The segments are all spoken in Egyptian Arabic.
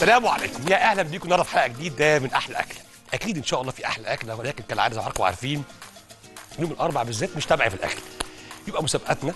السلام عليكم يا اهلا بيكم النهارده في حلقه جديده من احلى اكله اكيد ان شاء الله في احلى اكله ولكن كالعاده زي ما حضراتكم عارفين يوم الاربع بالذات مش تابع في الاكل يبقى مسابقاتنا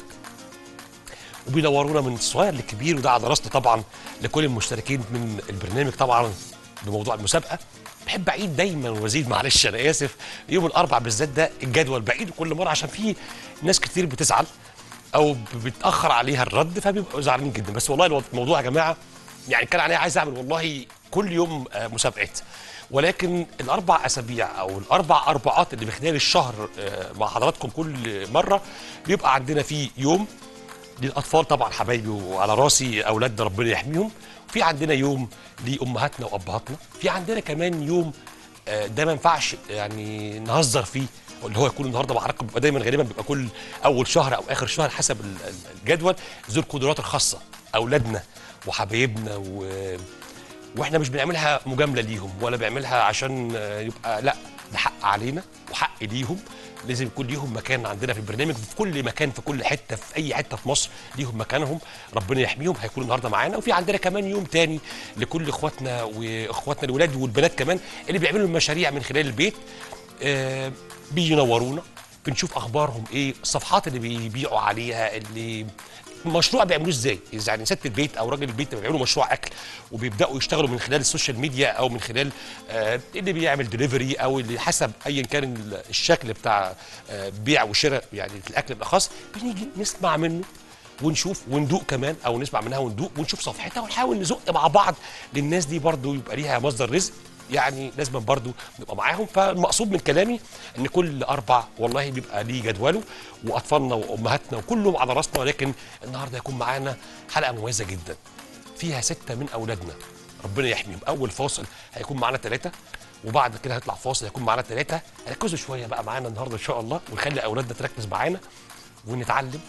وبينورونا من الصغير للكبير وده على راسنا طبعا لكل المشتركين من البرنامج طبعا بموضوع المسابقه بحب اعيد دايما وازيد معلش انا اسف يوم الاربع بالذات ده الجدول بعيده كل مره عشان في ناس كتير بتزعل او بتاخر عليها الرد فبيبقوا زعلانين جدا بس والله الموضوع يا جماعه يعني كان عليا عايز اعمل والله كل يوم آه، مسابقات ولكن الاربع اسابيع او الاربع اربعات اللي بخلال الشهر آه، مع حضراتكم كل مره بيبقى عندنا فيه يوم للاطفال طبعا حبايبي وعلى راسي اولادنا ربنا يحميهم في عندنا يوم لامهاتنا وابهاتنا في عندنا كمان يوم آه، ده ما ينفعش يعني نهزر فيه اللي هو يكون النهارده مع حضراتكم بيبقى دايما غالبا بيبقى كل اول شهر او اخر شهر حسب ال- ال- الجدول ذو القدرات الخاصه اولادنا وحبايبنا و واحنا مش بنعملها مجامله ليهم ولا بنعملها عشان آه، يبقى لا ده حق علينا وحق ليهم لازم يكون ليهم مكان عندنا في البرنامج في كل مكان في كل حته في اي حته في مصر ليهم مكانهم ربنا يحميهم هيكونوا النهارده معانا وفي عندنا كمان يوم تاني لكل اخواتنا واخواتنا الولاد والبنات كمان اللي بيعملوا المشاريع من خلال البيت آه، بينورونا بنشوف اخبارهم ايه الصفحات اللي بيبيعوا عليها اللي مشروع بيعملوه ازاي يعني ست البيت او راجل البيت لما بيعملوا مشروع اكل وبيبداوا يشتغلوا من خلال السوشيال ميديا او من خلال آه اللي بيعمل دليفري او اللي حسب ايا كان ال- الشكل بتاع آه بيع وشراء يعني في الاكل بالاخص بنيجي نسمع منه ونشوف وندوق كمان او نسمع منها وندوق ونشوف صفحتها ونحاول نزق مع بعض للناس دي برضو يبقى ليها مصدر رزق يعني لازم برضو نبقى معاهم فالمقصود من كلامي ان كل اربع والله بيبقى ليه جدوله واطفالنا وامهاتنا وكلهم على راسنا ولكن النهارده هيكون معانا حلقه مميزه جدا فيها سته من اولادنا ربنا يحميهم اول فاصل هيكون معانا ثلاثه وبعد كده هيطلع فاصل هيكون معانا ثلاثه ركزوا شويه بقى معانا النهارده ان شاء الله ونخلي اولادنا تركز معانا ونتعلم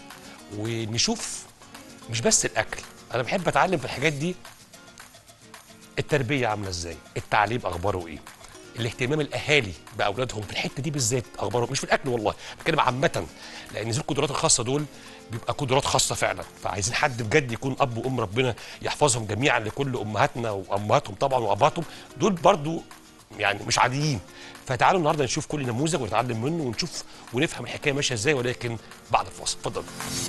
ونشوف مش بس الاكل انا بحب اتعلم في الحاجات دي التربيه عامله ازاي التعليم اخباره ايه الاهتمام الاهالي باولادهم في الحته دي بالذات اخبارهم مش في الاكل والله بتكلم عامه لان ذي القدرات الخاصه دول بيبقى قدرات خاصه فعلا فعايزين حد بجد يكون اب وام ربنا يحفظهم جميعا لكل امهاتنا وامهاتهم طبعا واباتهم دول برضو يعني مش عاديين فتعالوا النهارده نشوف كل نموذج ونتعلم منه ونشوف ونفهم الحكايه ماشيه ازاي ولكن بعد الفاصل اتفضل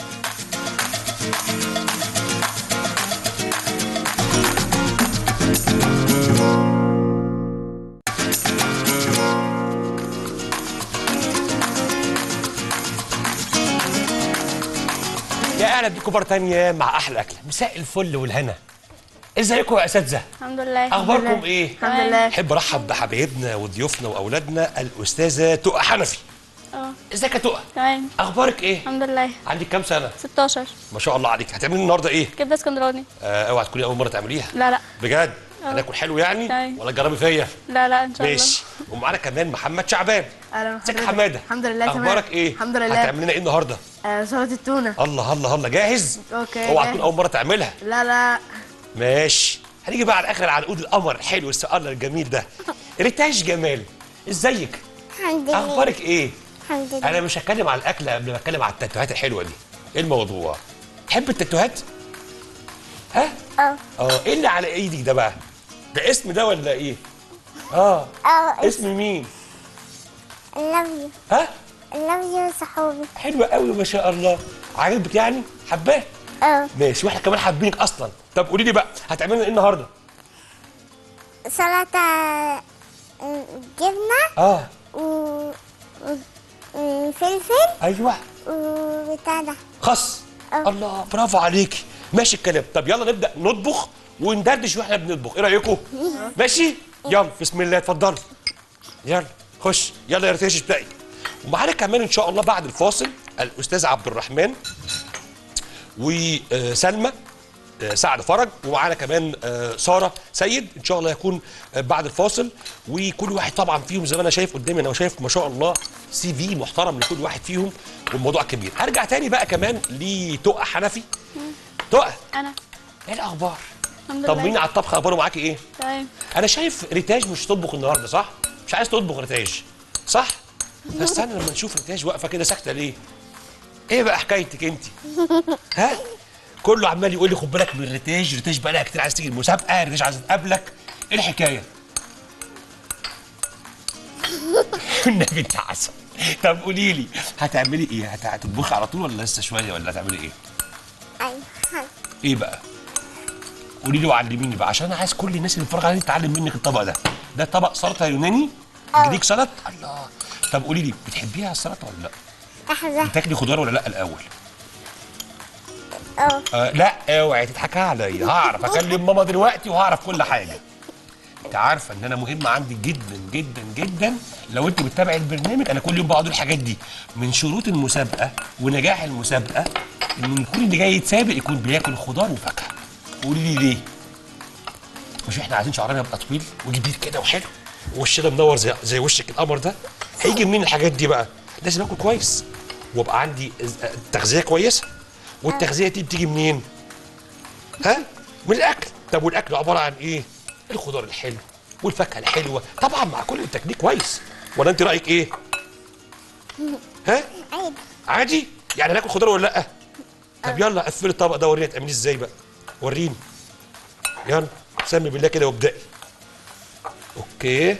يا اهلا بيكم مره تانية مع احلى اكله مساء الفل والهنا ازيكم يا اساتذه الحمد لله اخباركم ايه الحمد لله احب ارحب بحبايبنا وضيوفنا واولادنا الاستاذه تقى حنفي اه ازيك يا تقى تمام اخبارك ايه الحمد لله عندك كام سنه 16 ما شاء الله عليك هتعملي النهارده ايه كبده اسكندراني آه اوعى تكوني اول مره تعمليها لا لا بجد هناكل حلو يعني أيوة. ولا تجربي فيا لا لا ان شاء الله ماشي ومعانا كمان محمد شعبان اهلا ازيك يا بحضرتك. حماده الحمد لله تمام اخبارك ايه الحمد لله هتعمل لنا ايه النهارده آه سلطه التونه الله الله الله جاهز اوكي اوعى جاهز. تكون اول مره تعملها لا لا ماشي هنيجي بقى على الاخر على العقود القمر حلو السؤال الجميل ده ريتاج جمال ازيك الحمد لله اخبارك ايه الحمد لله انا مش هتكلم على الاكل قبل ما اتكلم على التاتوهات الحلوه دي ايه الموضوع تحب التاتوهات ها اه اه ايه اللي على ايدك ده بقى ده اسم ده ولا ايه اه اه اسم مين love you ها love you صحابي حلوه قوي ما شاء الله عاجبك يعني حباه اه ماشي واحنا كمان حابينك اصلا طب قولي لي بقى هتعملي لنا ايه النهارده سلطة م، جبنة اه و و- م، فلفل ايوه وبتاع ده خس آه. الله برافو عليكي ماشي الكلام طب يلا نبدا نطبخ وندردش واحنا بنطبخ ايه رايكم ماشي يلا بسم الله اتفضلوا يلا خش يلا يا ريتاش ابدأي ومعانا كمان ان شاء الله بعد الفاصل الاستاذ عبد الرحمن وسلمى آه، سعد فرج ومعانا كمان آه، ساره سيد ان شاء الله يكون آه، بعد الفاصل وكل واحد طبعا فيهم زي ما انا شايف قدامي انا شايف ما شاء الله سي في محترم لكل واحد فيهم والموضوع كبير هرجع تاني بقى كمان لتقى حنفي تقى انا ايه الاخبار الحمد طمنيني لله على الطبخ اخباره معاكي ايه تمام انا شايف ريتاج مش تطبخ النهارده صح مش عايز تطبخ ريتاج صح فاستنى لما نشوف ريتاج واقفه كده ساكته ليه ايه بقى حكايتك انت ها كله عمال يقول لي خد بالك من ريتاج ريتاج بقى لها كتير عايز تيجي المسابقه ريتاج عايز تقابلك ايه الحكايه النبي انت عسل طب قولي لي هتعملي ايه هت- هتطبخي على طول ولا لسه شويه ولا هتعملي ايه ايوه ايه بقى قولي لي وعلميني بقى عشان انا عايز كل الناس اللي بتتفرج عليا تتعلم منك الطبق ده ده طبق سلطه يوناني جديد سلطه الله طب قولي لي بتحبيها السلطه ولا لا احلى بتاكلي خضار ولا لا الاول اه آه لا اوعي تضحكي عليا هعرف اكلم ماما دلوقتي وهعرف كل حاجه انت عارفه ان انا مهم عندي جدا جدا جدا لو انت بتتابعي البرنامج انا كل يوم بقعد أقول الحاجات دي من شروط المسابقه ونجاح المسابقه ان يكون اللي جاي يتسابق يكون بياكل خضار وفاكهه قولي لي ليه مش احنا عايزين شعرنا يبقى طويل وكبير كده وحلو ووشنا منور زي زي وشك القمر ده هيجي منين الحاجات دي بقى لازم اكل كويس وابقى عندي تغذيه كويسه والتغذيه دي بتيجي منين ها من الاكل طب والاكل عباره عن ايه الخضار الحلو والفاكهه الحلوه طبعا مع كل التكنيك كويس ولا انت رايك ايه ها عادي عادي يعني ناكل خضار ولا لا طب يلا قفلي الطبق ده وريني تعمليه ازاي بقى وريني يلا سمي بالله كده وابدأي اوكي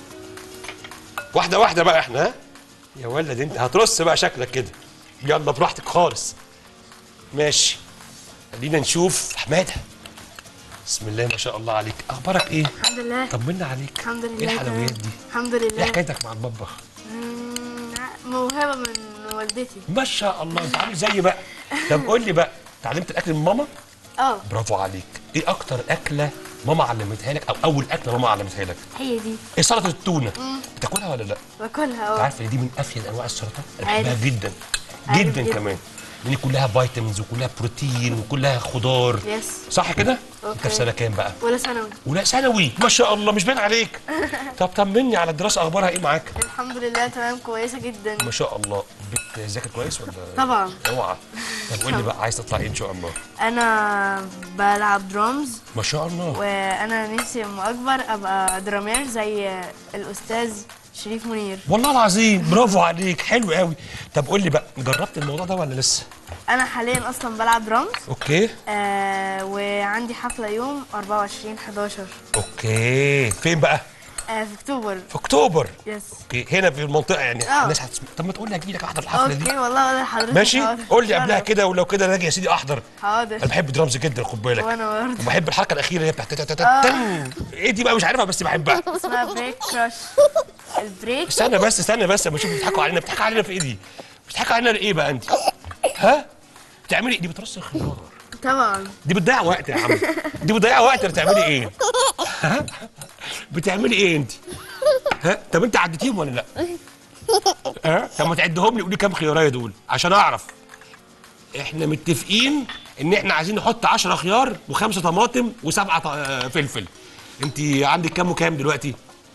واحده واحده بقى احنا ها يا ولد انت هترص بقى شكلك كده يلا براحتك خالص ماشي خلينا نشوف حماده بسم الله ما شاء الله عليك اخبارك ايه الحمد لله طمنا عليك الحمد لله ايه الحلويات تمام. دي الحمد ايه لله حكايتك مع المطبخ مم، موهبة من والدتي ما شاء الله انت عامل زيي بقى طب قول لي بقى اتعلمت الاكل من ماما اه برافو عليك ايه اكتر اكله ماما علمتها لك او اول اكله ماما علمتها لك هي دي ايه سلطه التونه بتاكلها ولا لا باكلها انت اه عارف ان دي من افيد انواع السلطه انا عارف. بحبها جدا عارف جدا جدا. كمان لان كلها فيتامينز وكلها بروتين وكلها خضار يس صح كده انت في أوكي. سنه كام بقى ولا ثانوي ولا ثانوي ما شاء الله مش باين عليك طب طمني على الدراسه اخبارها ايه معاك الحمد لله تمام كويسة جدا ما شاء الله بتذاكر كويس ولا طبعا اوعى طب قول لي بقى عايز تطلع ايه ان شاء الله انا بلعب درامز ما شاء الله وانا نفسي لما اكبر ابقى درامير زي الاستاذ شريف منير والله العظيم برافو عليك حلو قوي طب قول لي بقى جربت الموضوع ده ولا لسه انا حاليا اصلا بلعب درامز اوكي آه وعندي حفلة يوم 24 11 اوكي فين بقى آه في اكتوبر في اكتوبر يس اوكي هنا في المنطقه يعني آه. الناس هتسمع طب ما تقول لي اجي لك احضر الحفله دي اوكي والله ولا حضرتك ماشي حاضر. قول لي قبلها شرف. كده ولو كده انا اجي يا سيدي احضر حاضر انا بحب درامز جدا خد بالك وانا برضه وبحب الحركه الاخيره اللي هي بتاعت تت- تت- آه. تن. ايه دي بقى مش عارفها بس بحبها اسمها بريك كراش البريك استنى بس استنى بس اما اشوف بيضحكوا علينا بيضحكوا علينا في ايه دي بيضحكوا علينا لايه بقى انت ها بتعملي ايه دي بترص الخيار طبعا دي بتضيع وقت يا عم دي بتضيع وقت ولا بتعملي ايه ها بتعملي ايه انت ها طب انت عديتيهم ولا لا ها طب ما تعدهم لي قولي كام خياريه دول عشان اعرف احنا متفقين ان احنا عايزين نحط 10 خيار وخمسه طماطم وسبعه ط- آه، فلفل انت عندك كام وكام دلوقتي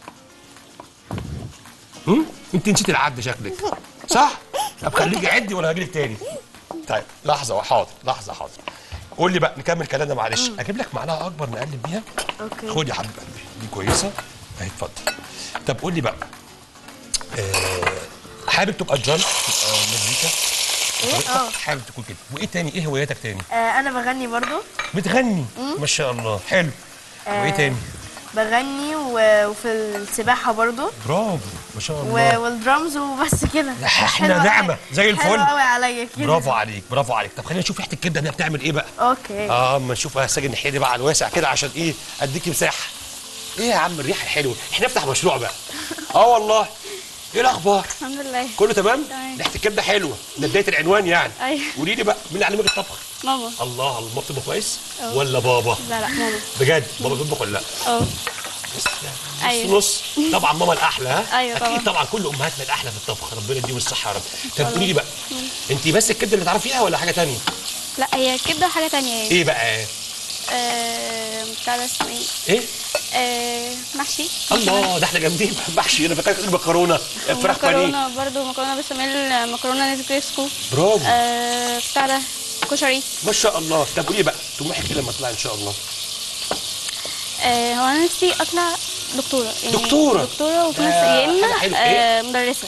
هم؟ انت نسيت العد شكلك صح طب خليكي عدي ولا هجيلك تاني طيب لحظه وحاضر لحظه حاضر قول لي بقى نكمل كلامنا معلش اجيب لك معلقه اكبر نقلب بيها اوكي خد يا حبيب قلبي دي كويسه اهي اتفضل طب قول لي بقى آه حابب تبقى جان تبقى مزيكا ايه اه حابب تكون كده وايه تاني ايه هواياتك تاني آه، انا بغني برضو بتغني ما شاء الله حلو وايه تاني بغني و- وفي السباحة برضو برافو ما شاء و- الله والدرامز وبس كده احنا حلوة أوي. نعمة زي الفل. حلوة قوي عليا كده برافو عليك برافو عليك طب خلينا نشوف ريحه الكبده دي بتعمل ايه بقى اوكي اه اما نشوف هساجي الناحيه دي بقى على الواسع كده عشان ايه اديكي مساحه ايه يا عم الريحه الحلوه احنا نفتح مشروع بقى اه والله ايه الاخبار الحمد لله كله تمام تمام. ريحه الكبده حلوه ده بدايه العنوان يعني أيوة. قولي لي بقى مين اللي علمك الطبخ ماما الله الله بتطبخ كويس ولا بابا لا لا ماما بجد بابا بيطبخ ولا لا اه نص أيوة. نص طبعا ماما الاحلى ها أيوة اكيد طبعا. طبعا كل امهاتنا الاحلى في الطبخ ربنا يديهم الصحه يا رب طب قولي لي بقى انت بس الكبده اللي تعرفيها ولا حاجه تانية لا هي كبده حاجه تانية يعني ايه بقى آه، بتاع ده اسمه ايه ايه آه، محشي الله ده احنا جامدين محشي انا فاكر المكرونه فراخ بانيه مكرونه برضو مكرونه بشاميل مكرونه نسكريسكو برافو آه، بتاع ده كشري ما شاء الله طب قولي بقى طموحك ايه لما تطلعي ان شاء الله آه، هو انا نفسي اطلع دكتوره يعني دكتورة؟ دكتوره وفي ده نفس يا حاجة اما حلوة. آه، مدرسه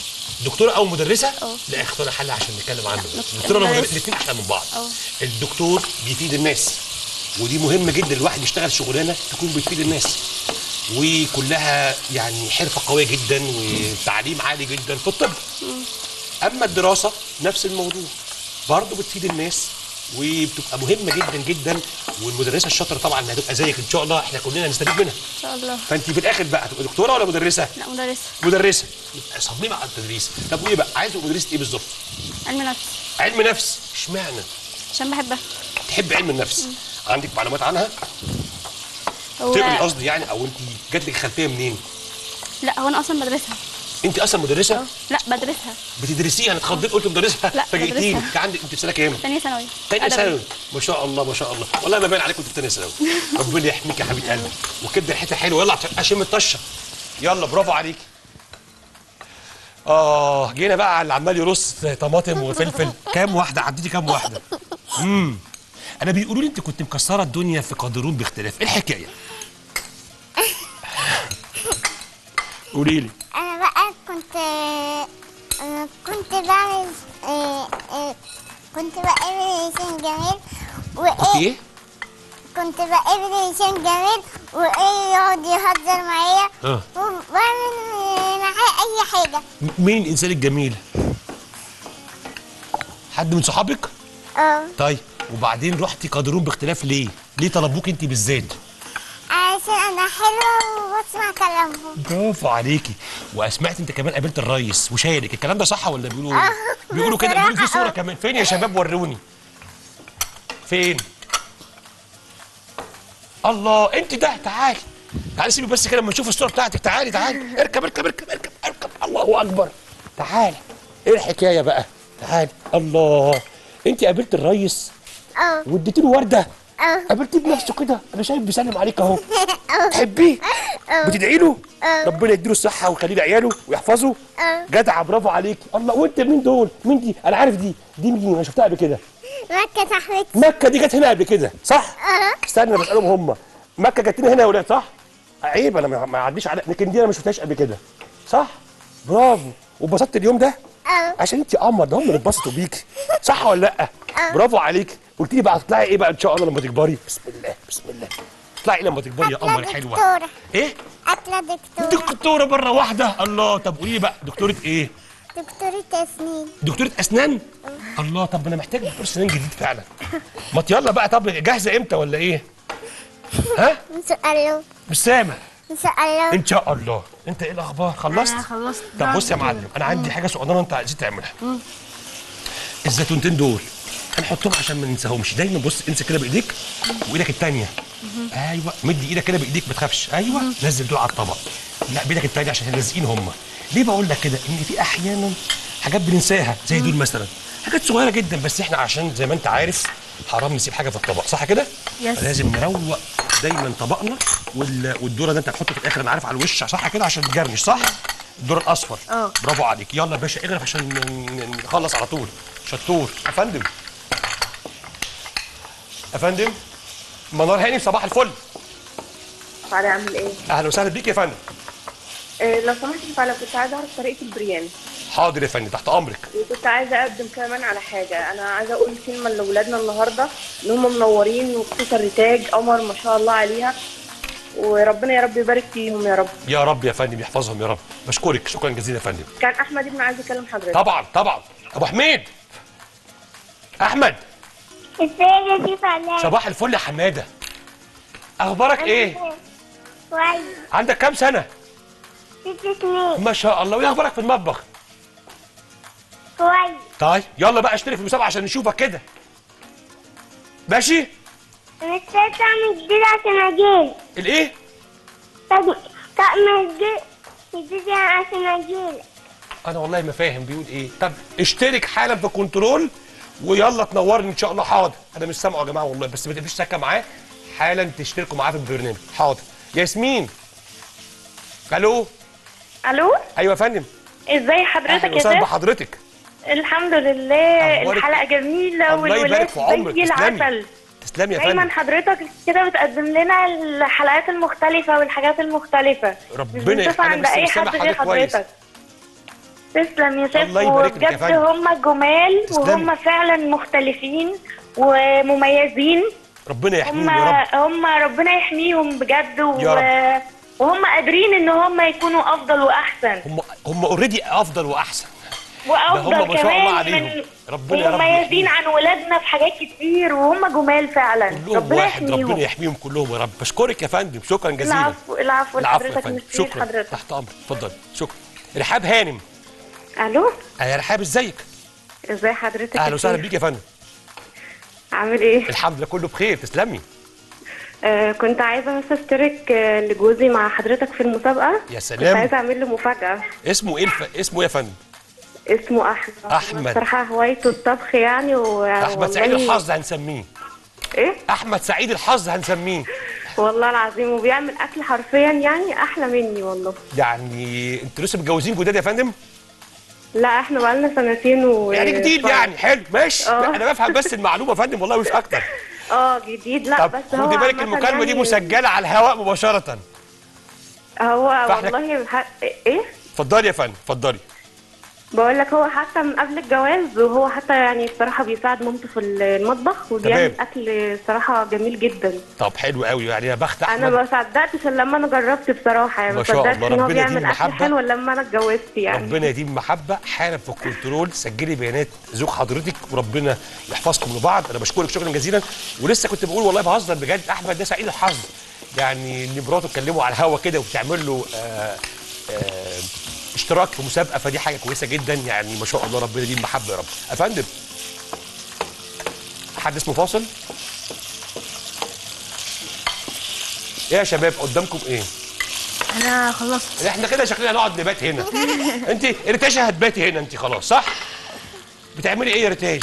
دكتوره او مدرسه اه. لا اختار حل عشان نتكلم عنه دكتور- دكتوره ولا مدرسة. مدرسه الاثنين احلى من بعض اه. الدكتور بيفيد الناس ودي مهم جدا الواحد يشتغل شغلانه تكون بتفيد الناس وكلها يعني حرفه قويه جدا وتعليم عالي جدا في الطب اما الدراسه نفس الموضوع برضه بتفيد الناس وبتبقى مهمه جدا جدا والمدرسه الشاطره طبعا اللي هتبقى زيك ان شاء الله احنا كلنا هنستفيد منها ان شاء الله فانت في الاخر بقى هتبقى دكتوره ولا مدرسه؟ لا مدرسه مدرسه يبقى صممي على التدريس طب وايه بقى عايز تبقى مدرسه ايه بالظبط؟ علم نفس علم نفس اشمعنى؟ عشان بحبها تحب علم النفس عندك معلومات عنها؟ هو تقري قصدي يعني او انت جات لك خلفيه منين؟ لا هو انا اصلا بدرسها انت اصلا مدرسه؟ اه لا بدرسها بتدرسيها انا اتخضيت قلت مدرسه لا، فاجئتيني بدرسها. انت عندك انت في سنه كام؟ تانية ثانوي تانية أدبي. ثانوي ما شاء الله ما شاء الله والله ما باين عليك كنت في تانية ثانوي ربنا يحميك يا حبيب قلبي وكبده ريحتها حلوه يلا عشان اشم الطشه يلا برافو عليك اه جينا بقى على اللي عمال يرص طماطم وفلفل كام واحده عديتي كام واحده امم انا بيقولوا لي انت كنت مكسره الدنيا في قادرون باختلاف ايه الحكايه قولي لي انا بقى كنت أنا كنت بعمل آه، آه، كنت بقابل هشام جميل كنت وايه ايه كنت بقابل هشام جميل وايه يقعد يهزر معايا اه وبعمل معاه اي حاجه م- مين الانسان الجميل حد من صحابك اه طيب وبعدين رحتي قادرون باختلاف ليه؟ ليه طلبوك انت بالذات؟ عشان انا حلوه وبسمع كلامهم برافو عليكي وسمعت انت كمان قابلت الريس وشارك الكلام ده صح ولا بيقولوا آه، بيقولوا كده بيقولوا في بصراحة صوره آه. كمان فين يا شباب وروني فين الله انت ده تعالي تعالي سيبي بس كده لما نشوف الصوره بتاعتك تعالي تعالي اركب اركب اركب اركب اركب الله اكبر تعالي ايه الحكايه بقى تعالي الله انت قابلت الريس اه واديتي له ورده اه قابلتيه بنفسه كده انا شايف بيسلم عليك اهو تحبيه بتدعي له ربنا يديله الصحه ويخليه لعياله ويحفظه اه. جدع برافو عليك الله وانت مين دول مين دي انا عارف دي دي مين انا شفتها قبل كده مكة صاحبتي مكه دي جت هنا قبل كده صح اه استنى بسالهم هم مكه جت لنا هنا يا ولاد صح عيب انا ما ما عديش على لكن دي انا ما شفتهاش قبل كده صح برافو واتبسطت اليوم ده اه عشان انت قمر ده هم اللي اتبسطوا بيكي صح ولا لا برافو عليك قلت لي بقى هتطلعي ايه بقى ان شاء الله لما تكبري بسم الله بسم الله تطلعي إيه لما تكبري يا قمر أطلع حلوه دكتورة ايه أطلع دكتورة دكتوره مره واحده الله طب قولي لي بقى دكتوره ايه دكتورة تسنيم دكتوره اسنان الله طب انا محتاج دكتور اسنان جديد فعلا ما يلا بقى طب جاهزه امتى ولا ايه ها إن شاء الله مش سامع إن شاء الله ان شاء الله انت ايه الاخبار خلصت أنا خلصت. طب بص يا معلم انا عندي حاجه صغننه انت عايزين تعملها الزيتونتين دول هنحطهم عشان ما ننساهمش دايما بص امسك كده بايديك وايدك التانيه ايوه مد ايدك كده بايديك ما تخافش ايوه نزل دول على الطبق لا بايدك التانيه عشان لازقين هم ليه بقول لك كده ان في احيانا حاجات بننساها زي دول مثلا حاجات صغيره جدا بس احنا عشان زي ما انت عارف حرام نسيب حاجه في الطبق صح كده يس. لازم نروق دايما طبقنا وال... والذره ده انت هتحطه في الاخر انا عارف على الوش صح كده عشان تجرنش صح الدور الاصفر اه. برافو عليك يلا يا باشا اغرف عشان ن- ن- نخلص على طول شطور يا فندم يا فندم منار هاني صباح الفل تعالى اعمل ايه؟ اهلا وسهلا بيك يا فندم إيه لو سمحت فعلا كنت عايزه اعرف طريقه البرياني حاضر يا فندم تحت امرك وكنت عايزه اقدم كمان على حاجه انا عايزه اقول كلمه لاولادنا النهارده ان هم منورين وخصوصا ريتاج قمر ما شاء الله عليها وربنا يا رب يبارك فيهم يا رب يا رب يا فندم يحفظهم يا رب بشكرك شكرا جزيلا يا فندم كان احمد ابن عايز يكلم حضرتك طبعا طبعا ابو حميد احمد ازيك يا شيف علاء صباح الفل يا حماده اخبارك ايه كويس عندك كام سنه ست سنين ما شاء الله وايه اخبارك في المطبخ كويس طيب يلا بقى اشترك في المسابقه عشان نشوفك كده ماشي محتاج طعم جديد عشان اجيلك الايه طب- طعم جديد جديد عشان اجيلك انا والله ما فاهم بيقول ايه طب اشترك حالا في كنترول ويلا تنورني ان شاء الله حاضر انا مش سامعه يا جماعه والله بس ما تقفش سكه معاه حالا تشتركوا معاه في البرنامج حاضر ياسمين الو الو ايوه يا فندم ازاي حضرتك اهلا يا وسهلا سيف بحضرتك الحمد لله أخبارك الحلقه جميله الله يبارك والولاد في عمرك زي تسلمي العسل تسلمي يا دايما فندم حضرتك كده بتقدم لنا الحلقات المختلفة والحاجات المختلفة ربنا مش بنشوفها يخليك، عند بس أي مش سامع حد غير حضرتك كويس. حضرتك تسلم يا شيخ الله يبارك لك يا وبجد فندم. هم جمال تسلمي. وهم فعلا مختلفين ومميزين ربنا هم يحميهم يا رب هم ربنا يحميهم بجد و... يا رب. وهم قادرين ان هم يكونوا افضل واحسن هم هم اوريدي افضل واحسن وافضل هم ما شاء الله كمان عليهم. من ربنا يا رب ومميزين يحميهم. عن ولادنا في حاجات كتير وهم جمال فعلا كلهم ربنا واحد ربنا يحميهم يحميهم كلهم يا رب بشكرك يا فندم شكرا جزيلا العفو العفو العفو يا لحضرتك فندم ميرسي شكرا لحضرتك تحت امرك اتفضل شكرا رحاب هانم الو آه يا رحاب ازيك ازي حضرتك اهلا يا وسهلا شيخ؟ بيك يا فندم عامل ايه الحمد لله كله بخير تسلمي آه كنت عايزه بس اشترك آه لجوزي مع حضرتك في المسابقه يا كنت سلام عايزه اعمل له مفاجاه اسمه ايه الف... اسمه ايه يا فندم اسمه احمد أحمد. بصراحه هوايته الطبخ يعني و... احمد سعيد والله- الحظ هنسميه ايه احمد سعيد الحظ هنسميه والله العظيم وبيعمل اكل حرفيا يعني احلى مني والله يعني انتوا لسه متجوزين جداد يا فندم لا احنا بقالنا سنتين و يعني جديد شوية. يعني حلو ماشي آه. لا، انا بفهم بس المعلومه يا فندم والله مش اكتر اه جديد لا طب بس هو خدي بالك عامة المكالمه دي يعني مسجله على الهواء مباشره هو فإحنا- والله ح... ايه اتفضلي يا فندم اتفضلي بقول لك هو حتى من قبل الجواز وهو حتى يعني الصراحه بيساعد مامته في المطبخ وبيعمل تمام. اكل صراحه جميل جدا طب حلو قوي يعني يا بخت انا احمد ما صدقتش الا لما انا جربت بصراحه يعني ما ما شاء الله، صدقتش ان هو ربنا يديم بيعمل اكل محبة. حلو الا لما انا اتجوزت يعني ربنا يديم محبه حالا في الكنترول سجلي بيانات زوج حضرتك وربنا يحفظكم لبعض انا بشكرك شكرا جزيلا ولسه كنت بقول والله بهزر بجد احمد ده سعيد الحظ يعني ان مراته تكلمه على الهوا كده وتعمل له آه آه اشتراك في مسابقه فدي حاجه كويسه جدا يعني ما شاء الله ربنا يديم محبه يا رب يا فندم حد اسمه فاصل ايه يا شباب قدامكم ايه انا خلصت احنا كده شكلنا هنقعد نبات هنا انت ارتاشه هتباتي هنا انت خلاص صح بتعملي ايه يا ارتاش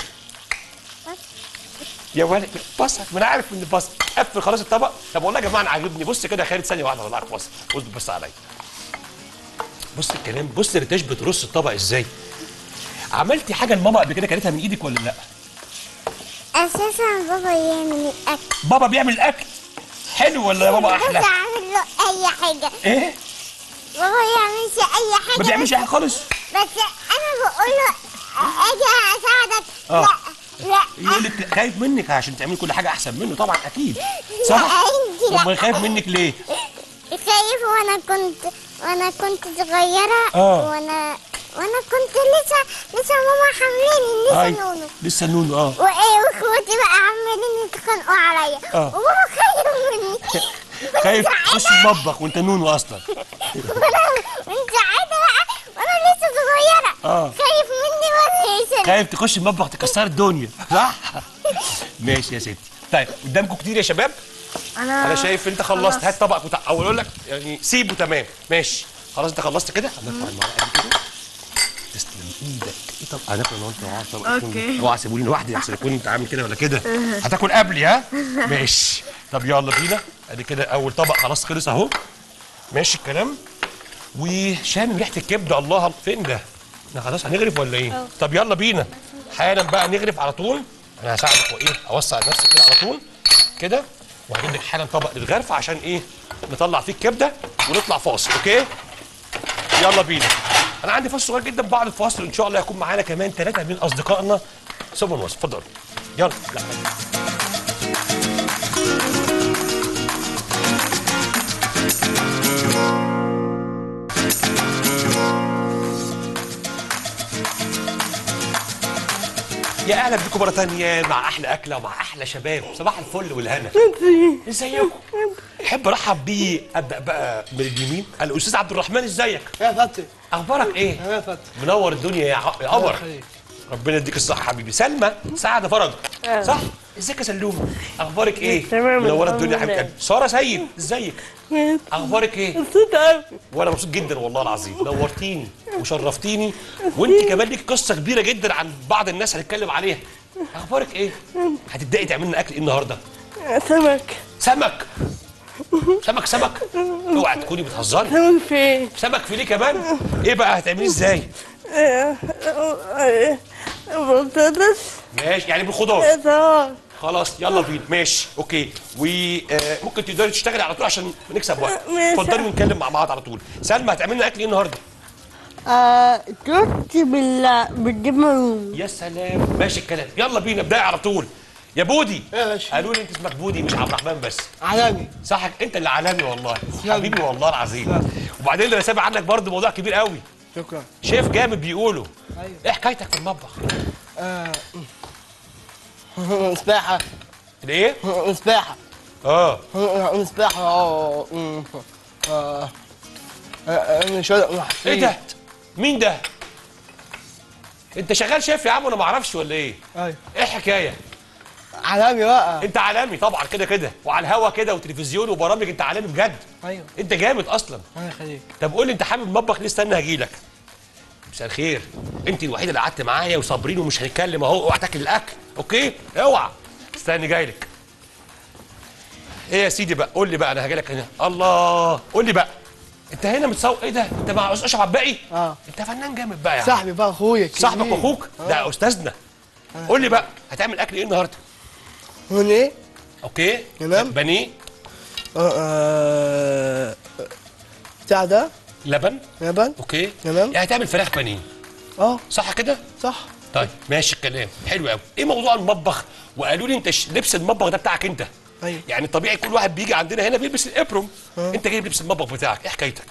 يا ولد بصل ما انا عارف ان بصل قفل خلاص الطبق طب والله يا جماعه انا عاجبني بص كده يا خالد ثانيه واحده والله عارف بصل بص بص عليا بص الكلام بص ارتاش بترص الطبق ازاي عملتي حاجه لماما قبل كده كلتها من ايدك ولا لا اساسا بابا يعمل الاكل بابا بيعمل الاكل حلو ولا يا بابا بس احلى اعمل له اي حاجه ايه بابا يعملش اي حاجه ما بيعملش حاجه خالص بس انا بقول له اجي اساعدك آه. لا لا يقول لك خايف منك عشان تعملي كل حاجه احسن منه طبعا اكيد لا، صح انت لا. امال خايف منك ليه خايف وانا كنت وانا كنت صغيره آه. وانا وانا كنت لسه لسه ماما حاملاني لسه أي. نونو لسه النونو اه وايه واخواتي بقى عمالين يتخانقوا عليا آه. وبابا خايف مني خايف وأنا تخش المطبخ وانت نونو اصلا وانا من ساعتها بقى وانا لسه صغيره آه. خايف مني ولا يسلم خايف تخش المطبخ تكسر الدنيا صح ماشي يا ستي طيب قدامكم كتير يا شباب انا انا شايف انت خلصت هات طبقك وتع... او اقول لك يعني سيبه تمام ماشي خلاص انت خلصت كده هنرفع المعلقه دي كده تسلم ايدك ايه طب هناكل انا وانت مع طبق أوكي. اوعى سيبوني لوحدي احسن اكون انت عامل كده ولا كده هتاكل قبلي ها ماشي طب يلا بينا ادي كده اول طبق خلاص خلص اهو ماشي الكلام وشامم ريحه الكبده الله فين ده؟ احنا خلاص هنغرف ولا ايه؟ طب يلا بينا حالا بقى نغرف على طول انا هساعدك وايه اوسع نفسي كده على طول كده وهجيب لك حالا طبق للغرف عشان ايه؟ نطلع فيه الكبده ونطلع فاصل اوكي؟ يلا بينا انا عندي فاصل صغير جدا بعد الفاصل ان شاء الله يكون معانا كمان ثلاثه من اصدقائنا ثم نواصل اتفضلوا يلا لا يا اهلا بكم مره ثانيه مع احلى اكله ومع احلى شباب صباح الفل والهنا ازيكم احب ارحب بيه ابدا بقى من اليمين الاستاذ عبد الرحمن ازيك يا فتي اخبارك ايه يا فتي منور الدنيا يا ع- يا قمر خير. ربنا يديك الصحه حبيبي سلمى سعد فرج صح ازيك يا سلومه اخبارك ايه تمام، منوره الحمد الدنيا يا حبيبه لله. قلبي ساره سيد ازيك اخبارك ايه مبسوطة أوي وانا مبسوط جدا والله العظيم نورتيني وشرفتيني وانت كمان ليك قصه كبيره جدا عن بعض الناس هنتكلم عليها اخبارك ايه هتبداي تعملي لنا اكل ايه النهارده سمك سمك سمك سمك اوعى تكوني بتهزري سمك فين؟ سمك فيليه كمان ايه بقى هتعمليه ازاي بطاطس ماشي يعني بالخضار صار خلاص يلا بينا ماشي اوكي وممكن تقدري تشتغلي على طول عشان نكسب وقت ماشي. اتفضلي ونتكلم مع بعض على طول سلمى هتعملي لنا اكل ايه النهارده آه كنت بال بالجبنة الرومي يا سلام ماشي الكلام يلا بينا بدايه على طول يا بودي يا باشا. قالوا لي انت اسمك بودي مش عبد الرحمن بس عالمي صح انت اللي عالمي والله يلا. حبيبي والله العظيم وبعدين اللي انا سامع عنك برضه موضوع كبير قوي شكرا شيف جامد بيقولوا أيوة. ايه حكايتك في المطبخ آه سباحة الايه سباحة اه سباحة اه أمم، آه آه، مش هقدر ايه ده مين ده انت شغال شيف يا عم وانا ما اعرفش ولا ايه ايوه ايه الحكايه عالمي بقى انت عالمي طبعا كده كده وعلى الهوا كده وتلفزيون وبرامج انت عالمي بجد ايوه انت جامد اصلا انا خليك طب قول لي انت حابب المطبخ ليه استنى هجيلك مساء الخير انت الوحيده اللي قعدت معايا وصابرين ومش هنتكلم اهو اوعى تاكل الاكل اوكي اوعى استني جاي لك ايه يا سيدي بقى قول لي بقى انا هجيلك هنا الله قول لي بقى انت هنا متصور ايه ده انت مع اشرف عباقي اه انت فنان جامد بقى يا عم. صاحبي بقى اخويا كبير. صاحبك واخوك ده استاذنا قول لي بقى هتعمل اكل ايه النهارده هون ايه؟ اوكي تمام. بانيه آه، آه بتاع ده لبن لبن اوكي تمام. يعني هتعمل فراخ بانيه اه صح كده صح طيب ماشي الكلام حلو قوي ايه موضوع المطبخ وقالوا لي انت ش- لبس المطبخ ده بتاعك انت ايوه يعني طبيعي كل واحد بيجي عندنا هنا بيلبس الابرم انت جايب لبس المطبخ بتاعك ايه حكايتك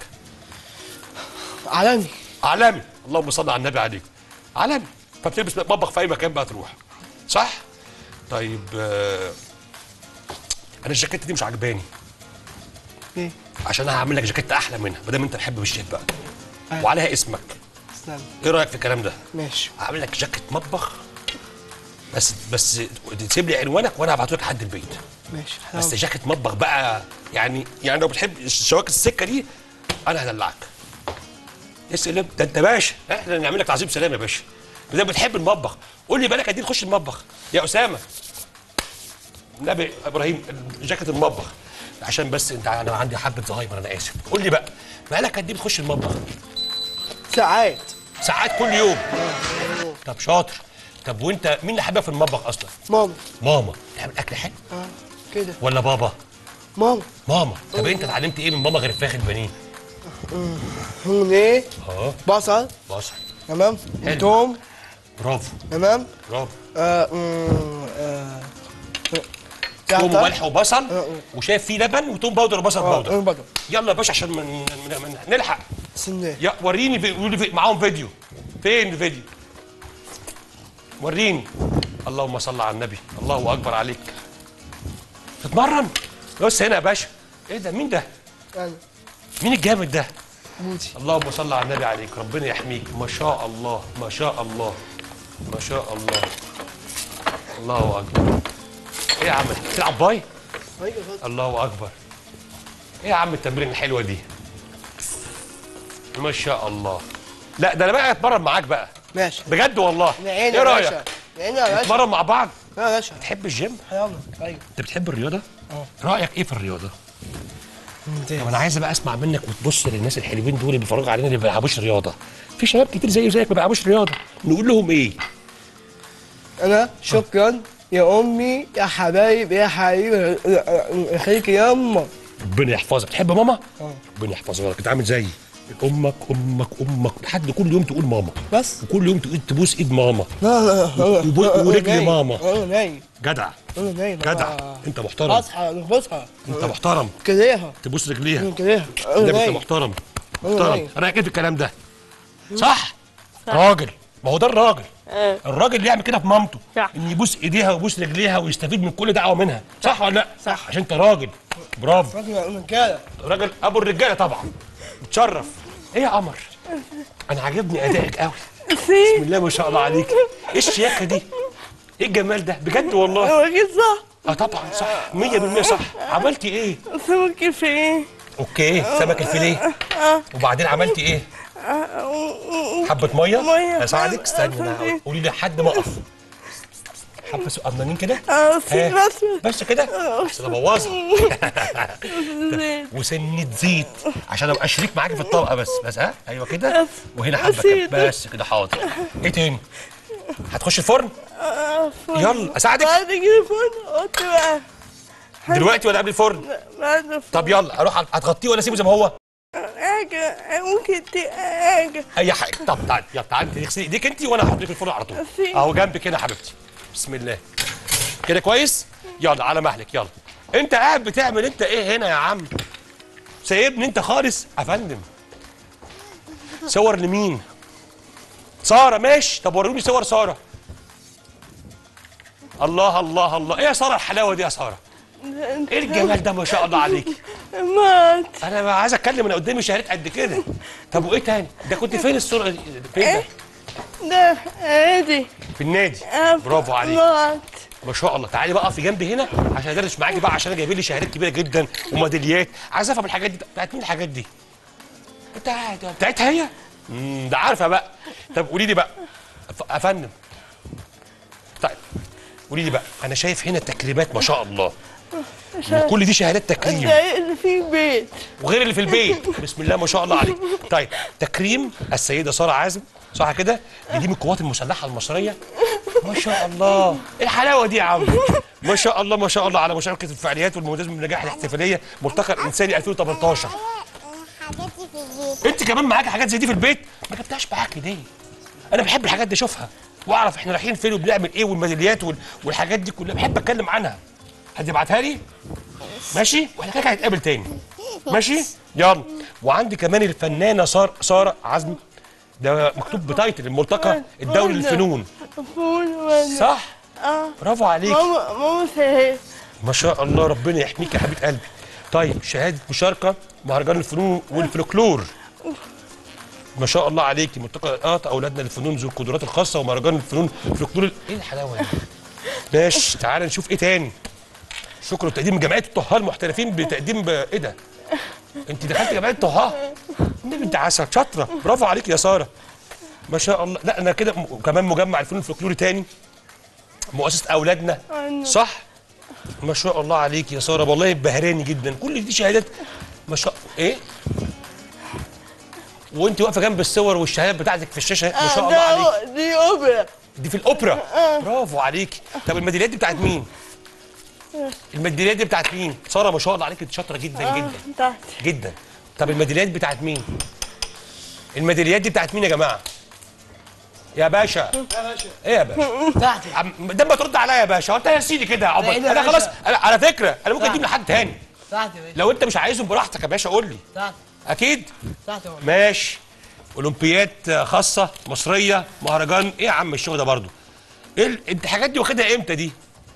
عالمي عالمي اللهم صل على النبي عليك عالمي فبتلبس مطبخ في اي مكان بقى تروح صح طيب آه، انا الجاكيته دي مش عجباني ايه؟ عشان انا هعمل لك جاكيته احلى منها ما دام انت تحب بالشيت بقى أيوة. وعليها اسمك استنى ايه رايك في الكلام ده ماشي هعمل لك جاكيت مطبخ بس بس تسيب لي عنوانك وانا هبعته لك لحد البيت ماشي بس حلو. جاكيت مطبخ بقى يعني يعني لو بتحب شواك السكه دي انا هدلعك يا سلام ده انت باشا احنا نعمل لك تعظيم سلام يا باشا ما دام بتحب المطبخ قول لي بالك قد ايه نخش المطبخ يا اسامه النبي ابراهيم جاكيت المطبخ عشان بس انت انا عندي حبه زهايمر انا اسف قول لي بقى بقالك قد ايه بتخش المطبخ ساعات ساعات كل يوم طب شاطر طب وانت مين اللي حاببها في المطبخ اصلا ماما ماما تعمل اكل حلو اه كده ولا بابا ماما ماما طب انت اتعلمت ايه من ماما غير الفراخ البانيه هون ايه؟ اه بصل بصل تمام حلو. توم برافو تمام برافو آه أمم، آه بتاع توم ده. وملح وبصل اه. وشايف فيه لبن وتوم باودر وبصل اه باودر أنا بدر يلا يا باشا عشان من من من نلحق استنى يا وريني في- قولوا لي في- معاهم فيديو فين الفيديو وريني اللهم صل على النبي الله اكبر عليك تتمرن بص هنا يا باشا ايه ده مين ده انا مين الجامد ده بوتي اللهم صل على النبي عليك ربنا يحميك ما شاء الله ما شاء الله ما شاء الله الله اكبر ايه يا عم تلعب باي ايوه اتفضل. الله اكبر ايه يا عم التمرين الحلوه دي ما شاء الله لا ده انا بقى اتمرن معاك بقى ماشي بجد والله عيني ايه يا رايك باشا عيني يا باشا نتمرن مع بعض يا باشا تحب الجيم يلا ايوه انت بتحب الرياضه اه. رايك ايه في الرياضه ممتاز طب انا عايز بقى اسمع منك وتبص للناس الحلوين دول اللي بيتفرجوا علينا اللي ما بيلعبوش رياضه في شباب كتير زي زيك ما بيلعبوش رياضه نقول لهم ايه انا شكرا يا امي يا حبايب يا حبيبي خليك يا اما ربنا يحفظك تحب ماما اه. ربنا يحفظها لك انت عامل زيي امك امك امك لحد كل يوم تقول ماما بس وكل يوم تقول تبوس ايد ماما لا لا لا وب- لا، ورجل نايم. ماما. انا نايم جدع انا نايم جدع آه. انت محترم اصحى نخبصها انت محترم كليها تبوس رجليها كليها انا ده انت نايم محترم أنا محترم نايم. رايك ايه في الكلام ده صح راجل ما هو ده الراجل اه. الراجل اللي يعمل كده في مامته صح. ان يبوس ايديها ويبوس رجليها ويستفيد من كل دعوه منها صح ولا لا صح. عشان انت راجل برافو راجل من كده راجل ابو الرجاله طبعا متشرف ايه يا قمر انا عاجبني ادائك قوي بسم الله ما شاء الله عليك ايه الشياكه دي ايه الجمال ده بجد والله هو كده صح اه طبعا صح 100% صح عملتي ايه سمك في ايه؟ اوكي سمك الفيليه وبعدين عملتي ايه حبه ميه مية. اساعدك استني انا هقول. قولي لي لحد ما اقف حبه سوق قمنانين كده اه ها، سيب بس بس كده عشان ابوظها وسنه زيت عشان ابقى شريك معاكي في الطبقه بس بس ها ايوه كده وهنا حبه أسيد. كده بس كده حاضر ايه تاني هتخش الفرن يلا اساعدك بعد كده فين قلت بقى دلوقتي ولا قبل الفرن بعد طب يلا اروح هتغطيه ولا اسيبه زي ما هو حاجة ممكن حاجة اي حاجه طب تعالي يلا تعالي انت تغسلي ايديك انت وانا هحط لك الفرن على طول في- اهو جنبك هنا يا حبيبتي بسم الله كده كويس يلا على مهلك يلا انت قاعد بتعمل انت ايه هنا يا عم سايبني انت خالص يا فندم صور لمين ساره ماشي طب وروني صور ساره الله الله الله ايه يا ساره الحلاوه دي يا ساره ايه الجمال ده ما شاء الله عليكي مات انا بقى عايز اتكلم انا قدامي شهادات قد كده طب وايه تاني ده كنت فين الصوره دي فين ده ده عادي في النادي برافو عليك مات ما شاء الله تعالي بقى في جنبي هنا عشان ادرس معاكي بقى عشان انا جايبين لي شهادات كبيره جدا وميداليات عايز افهم الحاجات دي بتاعت مين الحاجات دي بتاعت بتاعتها هي امم ده عارفه بقى طب قولي لي بقى ف- يا فندم طيب قولي لي بقى انا شايف هنا تكريمات ما شاء الله كل دي شهادات تكريم ده اللي في بيت وغير اللي في البيت بسم الله ما شاء الله عليك طيب تكريم السيده ساره عازم صح كده دي, دي من القوات المسلحه المصريه ما شاء الله ايه الحلاوه دي يا عم ما شاء الله ما شاء الله على مشاركه الفعاليات والممتاز بالنجاح الاحتفاليه ملتقى الانساني 2018 حاجاتي في البيت انت كمان معاك حاجات زي دي في البيت ما جبتهاش معاك ليه انا بحب الحاجات دي اشوفها واعرف احنا رايحين فين وبنعمل ايه والميداليات وال- والحاجات دي كلها بحب اتكلم عنها هتبعتها لي ماشي واحنا كده هنتقابل تاني ماشي يلا وعندي كمان الفنانه سار ساره عزمي ده مكتوب بتايتل الملتقى الدولي للفنون فول وانا صح اه برافو عليك ماما ماما سهل ما شاء الله ربنا يحميك يا حبيب قلبي طيب شهاده مشاركه مهرجان الفنون والفلكلور ما شاء الله عليكي ملتقى اه اولادنا للفنون ذو القدرات الخاصه ومهرجان الفنون الفلكلور ايه الحلاوه دي ماشي تعال نشوف ايه تاني شكر وتقديم جمعيه الطهاه المحترفين بتقديم ب... ايه ده انت دخلت جمعيه الطهاه النبي انت عسل شاطره برافو عليك يا ساره ما شاء الله لا انا كده م... كمان مجمع الفنون الفلكلوري تاني مؤسسه اولادنا صح ما شاء الله عليك يا ساره والله بهراني جدا كل دي شهادات ما شاء ايه وانت واقفه جنب الصور والشهادات بتاعتك في الشاشه ما شاء الله عليك ده دي اوبرا دي في الاوبرا برافو عليك طب الميداليات دي بتاعت مين الميداليات دي بتاعت مين ساره ما شاء الله عليك انت شاطره جدا جدا تحت جدا طب الميداليات بتاعت مين الميداليات دي بتاعت مين يا جماعه يا باشا ايه يا باشا تحت عم- ده ما ترد عليا يا باشا هو انت يا سيدي كده يا عمر لا، إيه ده يا انا خلاص باشا؟ أنا على فكره انا ممكن لا. اجيب لحد تاني تحت يا باشا لو انت مش عايزهم براحتك يا باشا قول لي تحت اكيد تحت يا باشا ماشي اولمبياد خاصه مصريه مهرجان ايه يا عم الشغل ده برضو ايه ال- انت الحاجات دي واخدها امتى دي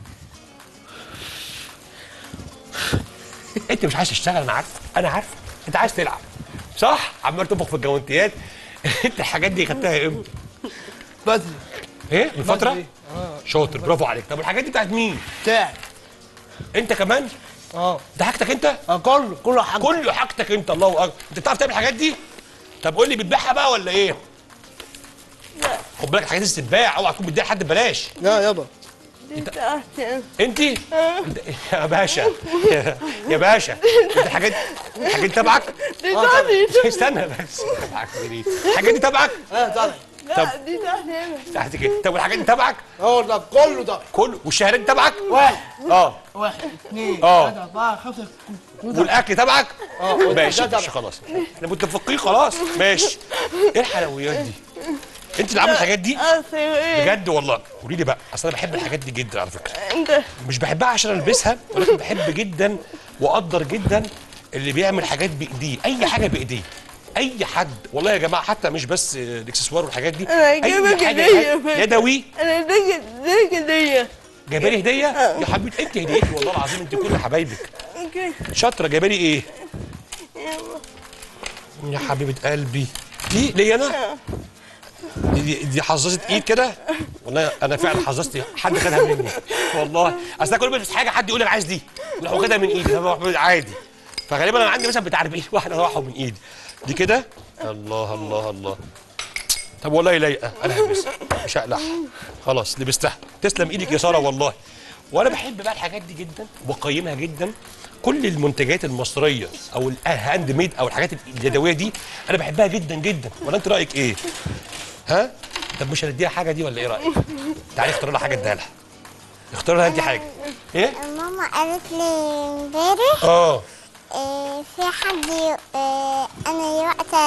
انت مش عايز تشتغل انا عارف انا عارف انت عايز تلعب صح عمال تنفخ في الجوانتيات انت الحاجات دي خدتها امتى بدري ايه من فتره بدري. اه شاطر برافو عليك طب الحاجات دي بتاعت مين بتاعي انت كمان اه ده حاجتك انت آه، كله كله حاجة كله حاجتك انت الله اكبر انت بتعرف تعمل الحاجات دي طب قول لي بتبيعها بقى ولا ايه لا. خد بالك الحاجات دي تتباع اوعى تكون بتديها لحد ببلاش لا يابا دي تحت انت انت- يا باشا يا- يا باشا انت الحاجات الحاجات دي تبعك دي تحت استنى بس تبعك دي الحاجات دي تبعك اه تحت لا دي تحت هنا تحت كده طب والحاجات دي تبعك اه ده كله ده كله والشهادات دي تبعك واحد اه واحد اثنين اه. ثلاثة أربعة خمسة والاكل تبعك اه ماشي ده ماشي تبع. خلاص احنا متفقين خلاص ماشي ايه الحلويات دي انت اللي عامل الحاجات دي اه ايه بجد والله قولي لي بقى اصل انا بحب الحاجات دي جدا على فكره انت مش بحبها عشان البسها ولكن بحب جدا واقدر جدا اللي بيعمل حاجات بايديه اي حاجه بايديه اي حد والله يا جماعه حتى مش بس الاكسسوار والحاجات دي أنا اي هجيبك حاجه هدية بس. يدوي انا دي دي دي جايبه لي هديه يا حبيبتي انت هديتي والله العظيم انت كل حبايبك اوكي شاطره جايبه لي ايه يا حبيبه قلبي دي ليا انا دي, دي, دي حظاظه ايد كده والله انا فعلا حظظت حد خدها مني والله اصل أنا كل ما البس حاجه حد يقول لي انا عايز دي يروح واخدها من ايدي أنا بروح عادي فغالبا انا عندي مثلا بتاع 40 واحد راحوا من ايدي دي كده الله الله الله طب والله لايقه انا هلبسها مش هقلعها خلاص لبستها تسلم ايدك يا ساره والله وانا بحب بقى الحاجات دي جدا وبقيمها جدا كل المنتجات المصريه او الهاند ميد او الحاجات اليدويه دي انا بحبها جدا جدا ولا انت رايك ايه ها طب مش هنديها حاجه دي ولا ايه رايك تعالي اختار لها حاجه اديها لها اختار لها انت حاجه ايه ماما قالت لي امبارح اه آه، في حد ي- آه، انا وقت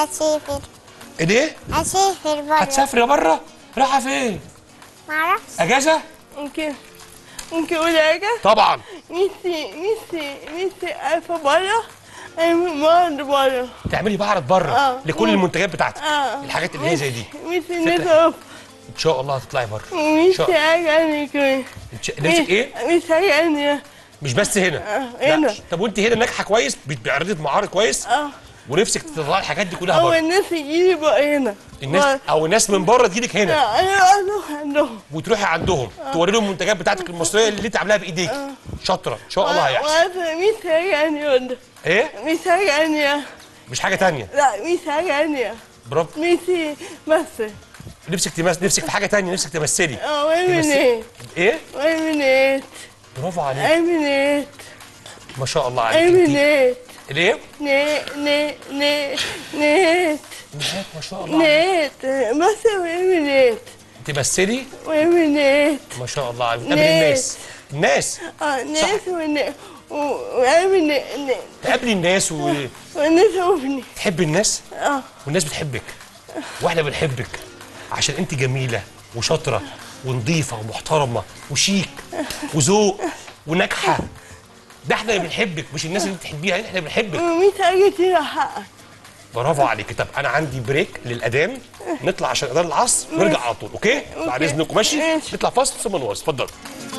اسافر ايه اسافر بره هتسافري بره رايحه فين معرفش اجازه ممكن ممكن اقول حاجة طبعا نفسي نفسي نفسي ألف بره أعمل مرض بره تعملي معرض بره آه. لكل المنتجات بتاعتك آه. الحاجات اللي هي زي دي نفسي فكرة. نضرب ان شاء الله هتطلعي بره نفسي شاء- حاجة أنا كمان إن شاء- نفسك ايه نفسي حاجة أنا مش بس هنا آه، هنا. لا. طب وانت هنا ناجحه كويس بتعرضي في معارض كويس اه ونفسك تطلعي الحاجات دي كلها أو بره الناس يجيلي بقى هنا الناس او الناس من بره تجيلك هنا لا، أنا أروح عندهم وتروحي عندهم توري لهم المنتجات بتاعتك المصريه اللي انت عاملاها بايديك شاطره ان شاء الله هيحصل وأنا مش حاجة أنا وده ايه مش حاجة أنا مش حاجه تانية لا مش حاجة أنا برافو نفسي بس نفسك تمس... نفسك في حاجه تانية نفسك تمثلي اه وأعمل إيه ايه وأعمل إيه برافو عليك أعمل إيه ما شاء الله عليك أعمل انت إيه ليه ني ني ني نيت نهاية ما شاء الله عليك. نيت بس وأعمل نيت تمثلي وأعمل نيت ما شاء الله عليك قبل ناس. الناس الناس اه نيت ونيت وأعمل نيت تقابلي الناس وتحبي ونيت وفني الناس اه والناس بتحبك واحنا بنحبك عشان انت جميله وشاطره ونظيفه ومحترمه وشيك وذوق وناجحه ده احنا اللي بنحبك مش الناس اللي بتحبيها احنا بنحبك وميت حاجة كتير حقك برافو عليك طب انا عندي بريك للاذان نطلع عشان اذان العصر ونرجع على طول اوكي بعد أوكي. اذنكم ماشي ماشي. نطلع فاصل ثم نواصل اتفضل